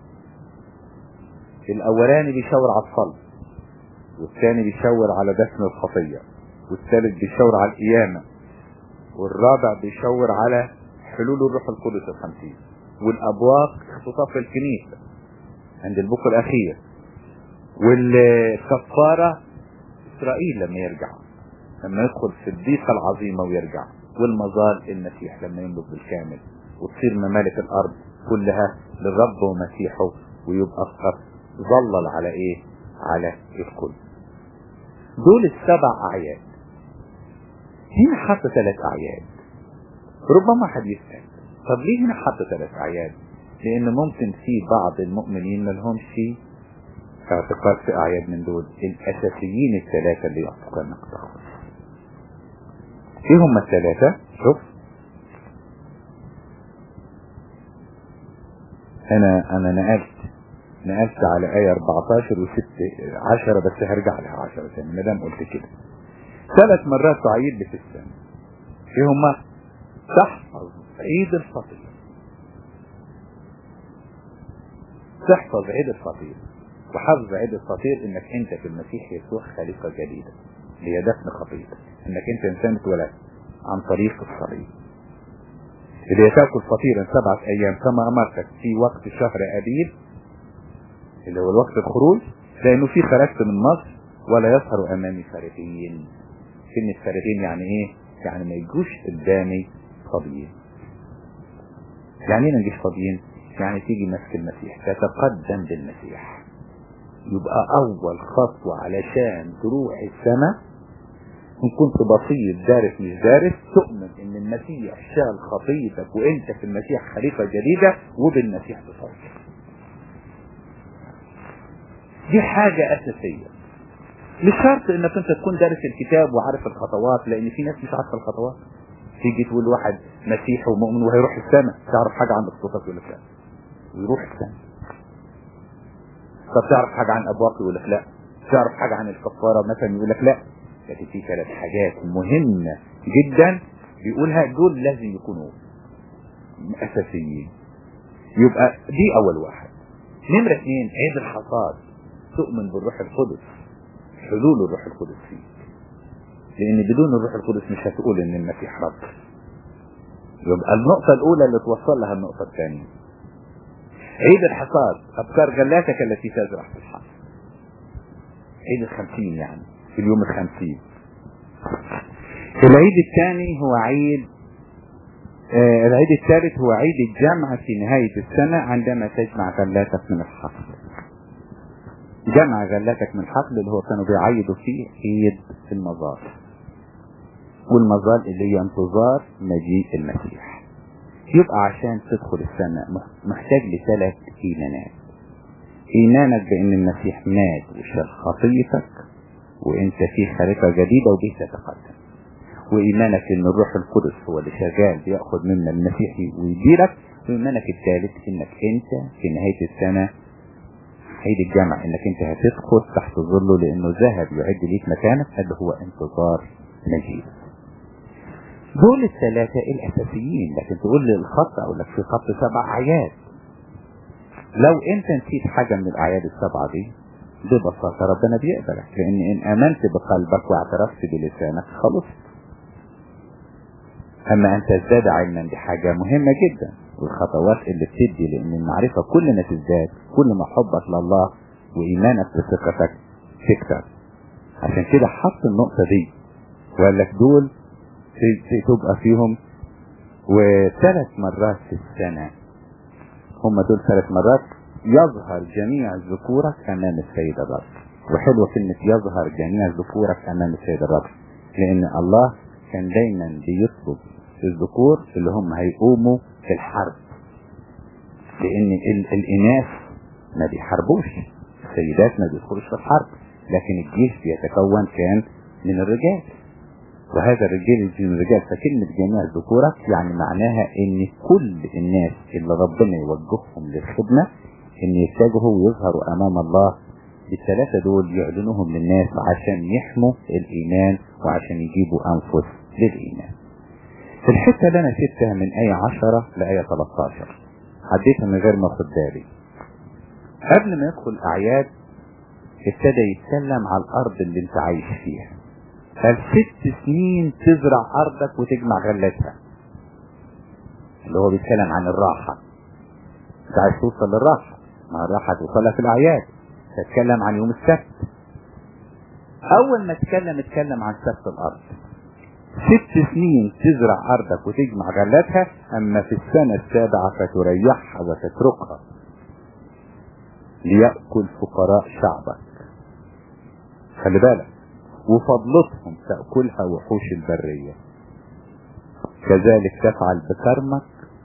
الأولاني بيشاور على الصلب والثاني بيشاور على دفن الخطية والثالث بيشاور على القيامة والرابع بيشاور على حلول الروح القدس الخمسين والأبواق اختطاف الكنيسة عند البوق الأخير والكفارة إسرائيل لما يرجع لما يدخل في الضيقة العظيمة ويرجع والمظال المسيح لما يملك بالكامل وتصير ممالك الأرض كلها للرب ومسيحه ويبقى فقط ظلل على إيه؟ على الكل دول السبع أعياد هنا حط ثلاث أعياد ربما حد يسأل طب ليه هنا حط ثلاث أعياد؟ لأن ممكن في بعض المؤمنين ما لهمش اعتقاد في أعياد من دول الأساسيين الثلاثة اللي يعتقد أنك تاخد ايه هم الثلاثة شوف انا انا نقلت نقلت على آية 14 و6 10 بس هرجع لها 10 ثاني ما دام قلت كده ثلاث مرات تعيد لي في السنة ايه هم تحفظ عيد الفطير تحفظ عيد الفطير وحفظ عيد الفطير انك انت في المسيح يسوع خليقة جديدة هي دفن خطيئتك انك انت انسان اتولدت عن طريق الصليب اللي تاكل فطيرا سبعة ايام كما امرتك في وقت شهر ابيل اللي هو الوقت الخروج لانه في خرجت من مصر ولا يظهر امامي فارغين كلمة فارغين يعني ايه يعني ما يجوش قدامي فاضيين يعني ايه ما نجيش فاضيين يعني تيجي ماسك المسيح تتقدم بالمسيح يبقى اول خطوة علشان تروح السماء ان كنت بسيط دارس مش دارس تؤمن ان المسيح شال خطيتك وانت في المسيح خليفة جديدة وبالمسيح تصير دي حاجة اساسية مش شرط انك انت تكون دارس الكتاب وعارف الخطوات لان في ناس مش عارفة الخطوات تيجي تقول واحد مسيحي ومؤمن وهيروح السماء تعرف حاجة عن الخطوات يقول لك لا ويروح السماء طب تعرف حاجة عن ابواق يقول لك لا تعرف حاجة عن الكفارة مثلا يقول لك لا لكن في ثلاث حاجات مهمة جدا بيقولها دول لازم يكونوا اساسيين يبقى دي اول واحد نمرة اثنين عيد الحصاد تؤمن بالروح القدس حلول الروح القدس فيك لان بدون الروح القدس مش هتقول ان المسيح رب يبقى النقطة الاولى اللي توصل لها النقطة الثانية عيد الحصاد ابكار جلاتك التي تزرع في الحصد عيد الخمسين يعني في اليوم الخمسين العيد الثاني هو عيد آه العيد الثالث هو عيد الجمع في نهاية السنة عندما تجمع غلاتك من الحقل جمع غلاتك من الحقل اللي هو كانوا بيعيدوا فيه عيد المزار والمزار اللي هي انتظار مجيء المسيح يبقى عشان تدخل السنة محتاج لثلاث ايمانات ايمانك بان المسيح مات وشال خطيتك وانت في خليقة جديدة وبيه تتقدم وايمانك ان الروح القدس هو اللي شغال بياخذ منا المسيح ويديرك وايمانك الثالث انك انت في نهاية السنة عيد الجمع انك انت هتدخل تحت ظله لانه ذهب يعد ليك مكانك هذا هو انتظار مجيء دول الثلاثة الاساسيين لكن تقول لي الخط اقول لك في خط سبع اعياد لو انت نسيت حاجة من الاعياد السبعة دي ببساطة ربنا بيقبلك لان ان امنت بقلبك واعترفت بلسانك خلصت اما ان تزداد علما دي حاجة مهمة جدا والخطوات اللي بتدي لان المعرفة كل ما تزداد كل ما حبك لله وايمانك بثقتك تكتر عشان كده حط النقطة دي وقال لك دول تبقى فيهم وثلاث مرات في السنة هم دول ثلاث مرات يظهر جميع ذكورك امام السيد الرب وحلوة كلمة يظهر جميع ذكورك امام السيد الرب لان الله كان دايما بيطلب الذكور اللي هم هيقوموا في الحرب لان ال الاناث ما بيحاربوش السيدات ما بيدخلوش في الحرب لكن الجيش بيتكون كان من الرجال وهذا الرجال من الرجال فكلمة جميع ذكورك يعني معناها ان كل الناس اللي ربنا يوجههم للخدمة ان يتجهوا ويظهروا امام الله بالثلاثة دول يعلنوهم للناس عشان يحموا الايمان وعشان يجيبوا انفس للايمان في الحتة اللي انا سبتها من اية عشرة لآية 13 عديتها من غير ما اخد بالي قبل ما يدخل اعياد ابتدى يتكلم على الارض اللي انت عايش فيها قال ست سنين تزرع ارضك وتجمع غلتها اللي هو بيتكلم عن الراحة انت عايز توصل للراحة ما الراحة توصلها في الاعياد تتكلم عن يوم السبت اول ما اتكلم اتكلم عن سبت الارض ست سنين تزرع ارضك وتجمع غلتها اما في السنة السابعة فتريحها وتتركها ليأكل فقراء شعبك خلي بالك وفضلتهم تأكلها وحوش البرية كذلك تفعل بكرمك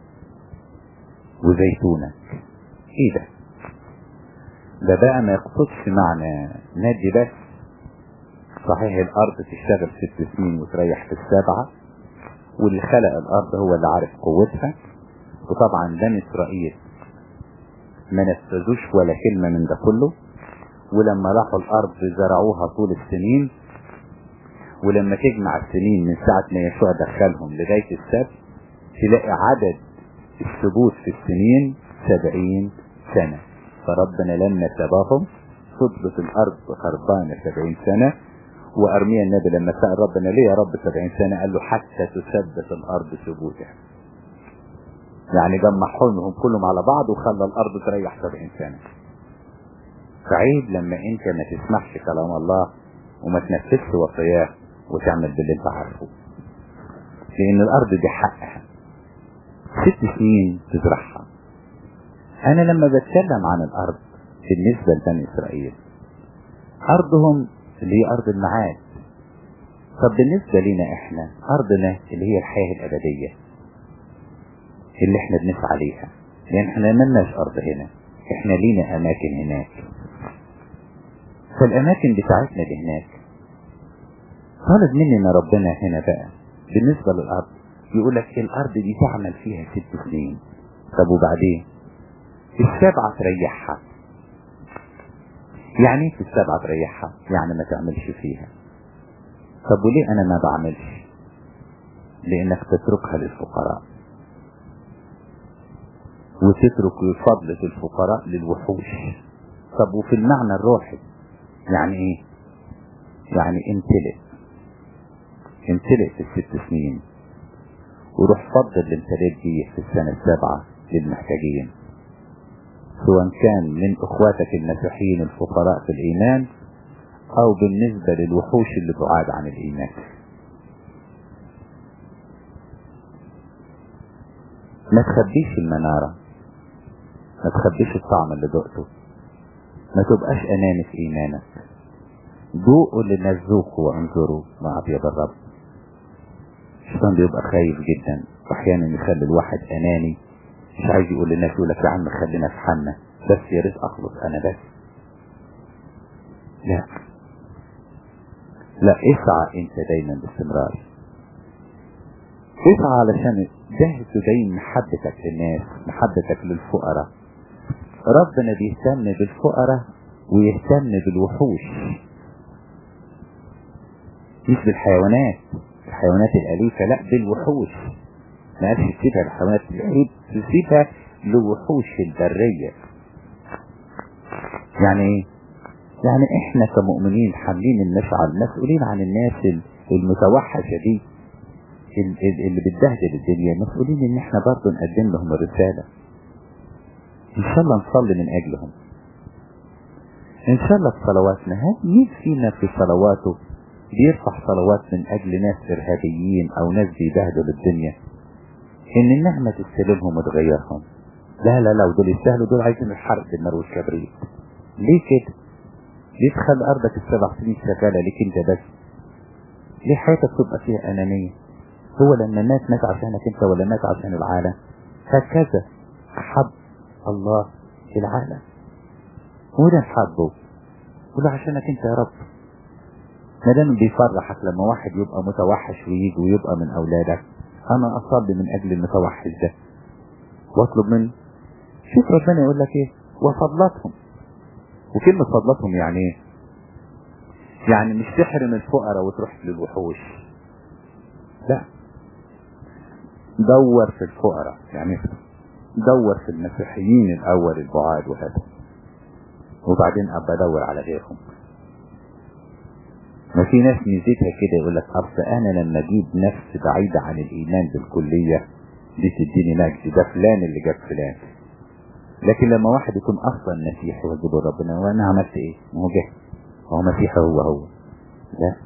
وزيتونك ايه ده ده بقى ما يقصدش معنى نادي بس صحيح الارض تشتغل ست سنين وتريح في السابعة واللي خلق الارض هو اللي عارف قوتها وطبعا بني اسرائيل ما نفذوش ولا كلمة من ده كله ولما راحوا الارض زرعوها طول السنين ولما تجمع السنين من ساعة ما يشوع دخلهم لغاية السبت تلاقي عدد الثبوت في السنين سبعين سنة فربنا لما سباهم فضلت الارض خربانة سبعين سنة وارميا النبي لما سأل ربنا ليه يا رب سبعين سنة قال له حتى تثبت الارض ثبوتها يعني جمعهم كلهم على بعض وخلى الارض تريح سبعين سنة فعيب لما انت ما تسمعش كلام الله وما تنفذش وصاياه وتعمل باللي انت عارفه لان الارض دي حقها ست سنين تزرعها انا لما بتكلم عن الارض بالنسبة لبني اسرائيل ارضهم اللي هي ارض المعاد طب بالنسبة لنا احنا ارضنا اللي هي الحياة الابدية اللي احنا بنسعى ليها لان احنا ملناش ارض هنا احنا لينا اماكن هناك فالاماكن بتاعتنا دي هناك طالب مننا ربنا هنا بقى بالنسبة للارض يقول لك الارض دي تعمل فيها ست سنين طب وبعدين السبعة تريحها يعني في السبعة تريحها يعني ما تعملش فيها طب وليه انا ما بعملش لانك تتركها للفقراء وتترك فضلة الفقراء للوحوش طب وفي المعنى الروحي يعني ايه يعني امتلئ امتلئ في الست سنين وروح فضل اللي امتلئت بيه في السنة السابعة للمحتاجين سواء كان من اخواتك المسيحيين الفقراء في الايمان او بالنسبة للوحوش اللي بعاد عن الايمان ما تخبيش المنارة ما تخبيش الطعم اللي دقته ما تبقاش اناني في ايمانك ذوقوا للناس ذوقوا وانظروا مع ابيض الرب الشيطان بيبقى خايف جدا واحيانا يخلي الواحد اناني مش عايز يقول للناس يقول لك يا عم خلينا في حالنا بس يا ريت اخلص انا بس لا لا اسعى انت دايما باستمرار اسعى علشان ده تبين محبتك للناس محبتك للفقراء ربنا بيهتم بالفقراء ويهتم بالوحوش مش بالحيوانات الحيوانات الأليفة لا بالوحوش ما قالش تسيبها للحيوانات الأليفة تسيبها لوحوش البرية يعني ايه؟ يعني احنا كمؤمنين حاملين المشعل مسؤولين عن الناس المتوحشة دي اللي بتبهدل الدنيا مسؤولين ان احنا برضه نقدم لهم الرسالة ان شاء الله نصلي من اجلهم ان شاء الله في صلواتنا هل مين فينا في صلواته بيرفع صلوات من اجل ناس ارهابيين او ناس بيبهدلوا الدنيا ان النعمة تستلمهم وتغيرهم لا لا لا ودول يستاهلوا دول عايزين الحرب بالنار والكبريت ليه كده ليه تخلي ارضك السبع سنين شغالة ليك انت بس ليه حياتك تبقى فيها انانية هو لما الناس مات عشانك انت ولا مات عشان العالم هكذا احب الله العالم وده حبه وده عشانك انت يا رب ما دام بيفرحك لما واحد يبقى متوحش ويجي ويبقى من اولادك انا اصلي من اجل المتوحش ده واطلب منه شوف ربنا يقول لك ايه وفضلتهم وكلمة فضلتهم يعني ايه يعني مش تحرم الفقراء وتروح للوحوش لا دور في الفقراء يعني دور في المسيحيين الاول البعاد وهذا وبعدين ابقى ادور على غيرهم ما في ناس ميزتها كده يقول لك اصل انا لما اجيب نفس بعيدة عن الايمان بالكلية دي تديني مجد ده فلان اللي جاب فلان لكن لما واحد يكون اصلا مسيحي ويجيب ربنا وانا عملت ايه ما هو جه هو مسيحي هو هو لا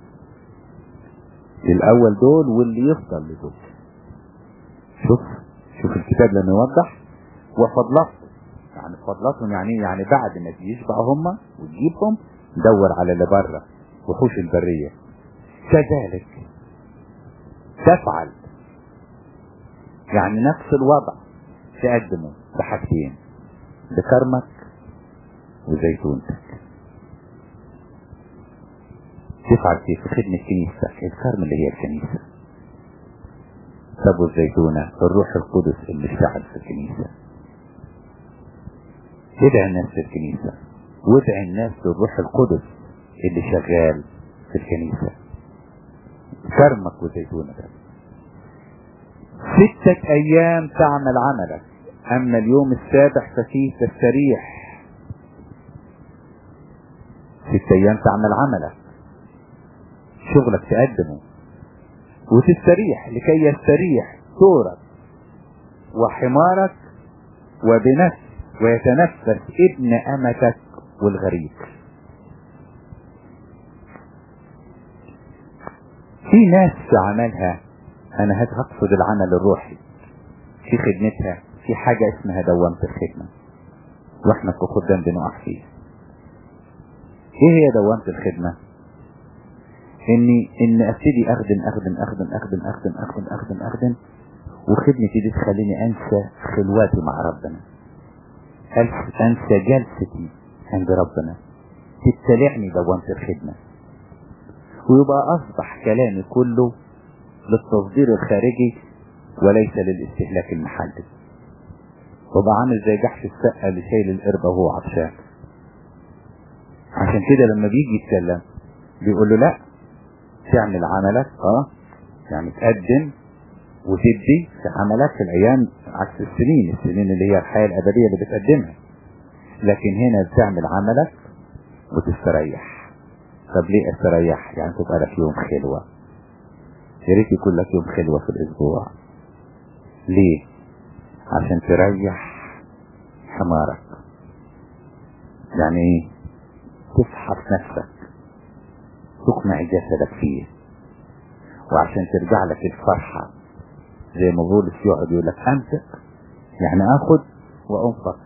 الاول دول واللي يفضل لدول شوف شوف الكتاب لما يوضح وفضلتهم يعني فضلتهم يعني ايه يعني بعد ما يشبعوا هم وتجيبهم دور على اللي بره وحوش البرية كذلك تفعل يعني نفس الوضع تقدمه بحاجتين بكرمك وزيتونتك تفعل في خدمة كنيستك الكرم اللي هي الكنيسة طب والزيتونة الروح القدس اللي اشتغل في الكنيسة ادعي الناس في الكنيسة وادعي الناس للروح القدس اللي شغال في الكنيسة كرمك وزيتونتك ستة ايام تعمل عملك اما اليوم السابع ففيه تستريح ست ايام تعمل عملك شغلك تقدمه وتستريح لكي يستريح ثورك وحمارك وبنفس ويتنفس ابن امتك والغريب في ناس في عملها انا هقصد العمل الروحي في خدمتها في حاجة اسمها دوامة الخدمة واحنا كخدام بنقع فيها ايه هي دوامة الخدمة اني ان ابتدي اخدم اخدم اخدم اخدم اخدم اخدم اخدم اخدم وخدمتي دي تخليني انسى خلواتي مع ربنا انسى جلستي عند ربنا تتبعني دوامة الخدمة ويبقى اصبح كلامي كله للتصدير الخارجي وليس للاستهلاك المحلي وبقى عامل زي جحش السقة اللي شايل القربة وهو عطشان عشان كده لما بيجي يتكلم بيقول له لا تعمل عملك اه يعني تقدم وتدي في عملك في الايام عكس السنين السنين اللي هي الحياة الابدية اللي بتقدمها لكن هنا بتعمل عملك وتستريح طب ليه استريح يعني تبقى لك يوم خلوة يا ريت يكون لك يوم خلوة في الاسبوع ليه عشان تريح حمارك يعني ايه تفحص نفسك تقنع جسدك فيه وعشان ترجع لك الفرحة زي ما بولس يقعد يقول لك امسك يعني اخد وانفق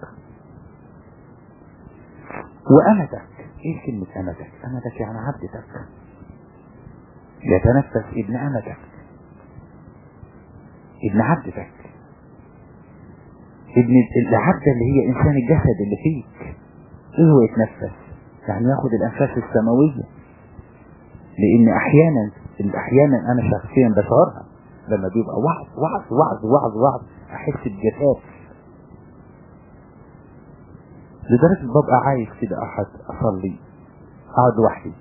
وامتك ايه كلمة امتك امتك يعني عبدتك يتنفس ابن امتك ابن عبدتك ابن العبدة اللي هي انسان الجسد اللي فيك ايه هو يتنفس يعني ياخد الانفاس السماوية لان احيانا احيانا انا شخصيا بشعرها لما بيبقى وعظ وعظ وعظ وعظ وعظ احس بجفاف لدرجة ببقى عايز كده احد اصلي اقعد لوحدي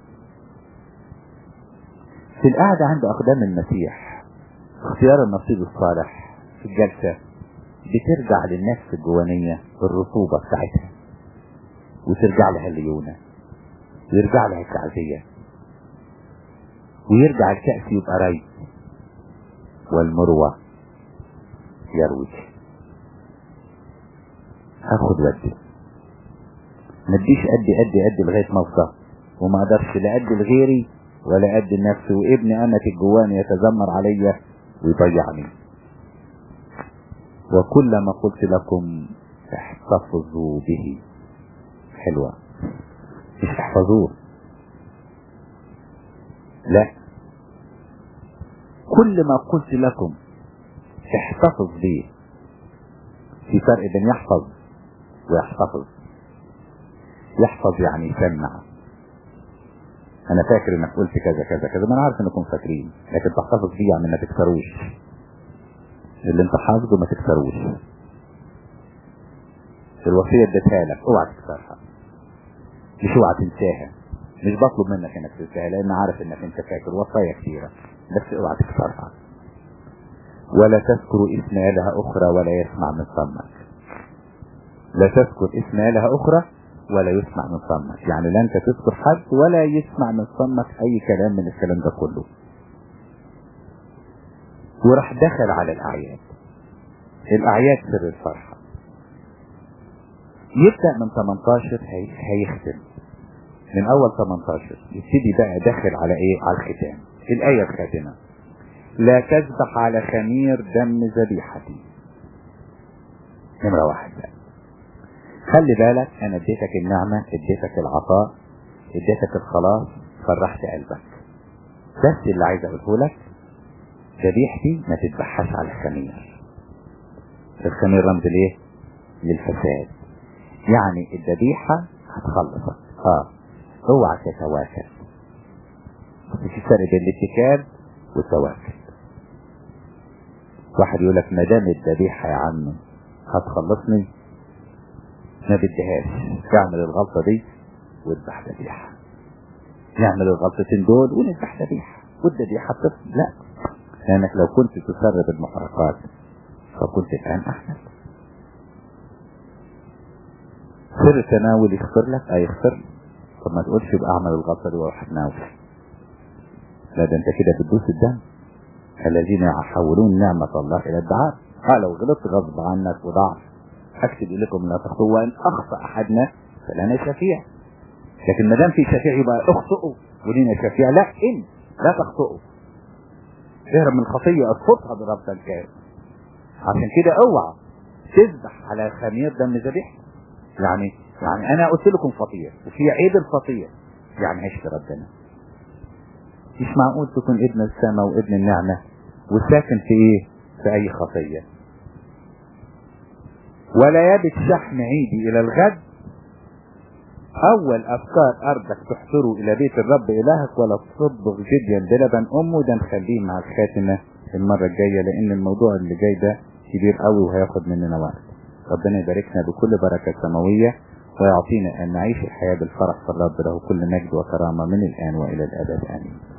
في القعدة عند اقدام المسيح اختيار النصيب الصالح في الجلسة بترجع للنفس الجوانية الرطوبة بتاعتها وترجع لها الليونة ويرجع لها التعزية ويرجع الكأس يبقى ري والمروة يروج هاخد ودي ما اديش قدي قدي قدي لغاية ما اوصل وما اقدرش لا قد لغيري ولا قد لنفسي وابن امة الجوان يتذمر عليا ويضيعني وكلما قلت لكم احتفظوا به حلوة مش احفظوه لا كل ما قلت لكم احتفظ به في فرق بين يحفظ ويحتفظ يحفظ يعني يسمع انا فاكر انك قلت كذا كذا كذا ما انا عارف انكم فاكرين لكن تحتفظ بيه يعني ما تكسروش اللي انت حافظه ما تكسروش الوصية اديتها لك اوعى تكسرها مش اوعى تنساها مش بطلب منك انك تنساها لان عارف انك انت فاكر وصايا كثيرة بس اوعى تكسرها ولا تذكر اسم آلهة أخرى ولا يسمع من فمك لا تذكر اسم آلهة أخرى ولا يسمع من فمك يعني لا أنت تذكر حد ولا يسمع من فمك أي كلام من الكلام ده كله وراح دخل على الأعياد الأعياد سر الفرحة يبدأ من 18 هي... هيختم من أول 18 يبتدي بقى داخل على إيه على الختام الآية الخاتمة لا تذبح على خمير دم ذبيحتي نمرة واحد بقى. خلي بالك انا اديتك النعمة اديتك العطاء اديتك الخلاص فرحت قلبك بس اللي عايز اقوله لك ذبيحتي ما تذبحهاش على الخمير الخمير رمز ليه للفساد يعني الذبيحة هتخلصك اه اوعى تتواكل في فرق بين الاتكال والتواكل واحد يقول لك ما دام الذبيحه يا عم هتخلصني ما بديهاش اعمل الغلطه دي واذبح ذبيحه نعمل الغلطتين دول ونذبح ذبيحه والذبيحه تفضل لا لانك لو كنت تسرب المحرقات فكنت الان احسن سر التناول يغفر لك اي يغفر طب ما تقولش يبقى اعمل الغلطه دي واروح اتناول لا ده انت كده بتدوس الدم الذين يحولون نعمة الله إلى الدعاء قال لو غلطت غصب عنك وضعف أكتب إليكم لا تخطئوا وإن أخطأ أحدنا فلنا شفيع لكن ما دام في شفيع يبقى اخطئوا ولينا شفيع لا إن لا تخطئوا اهرب من الخطية اصفطها برب الكائن عشان كده اوعى تذبح على خمير دم ذبيح يعني يعني انا قلت لكم فطير وفي عيب الفطير يعني عشت ربنا مش معقول تكون ابن السماء وابن النعمة وساكن في ايه في اي خطية ولا يبت شحم عيدي الى الغد اول افكار ارضك تحضره الى بيت الرب الهك ولا تصبغ جديا بلبن امه ده نخليه مع الخاتمة المرة الجاية لان الموضوع اللي جاي ده كبير قوي وهياخد مننا وقت ربنا يباركنا بكل بركة سماوية ويعطينا ان نعيش الحياة بالفرح في الرب له كل مجد وكرامة من الان والى الابد امين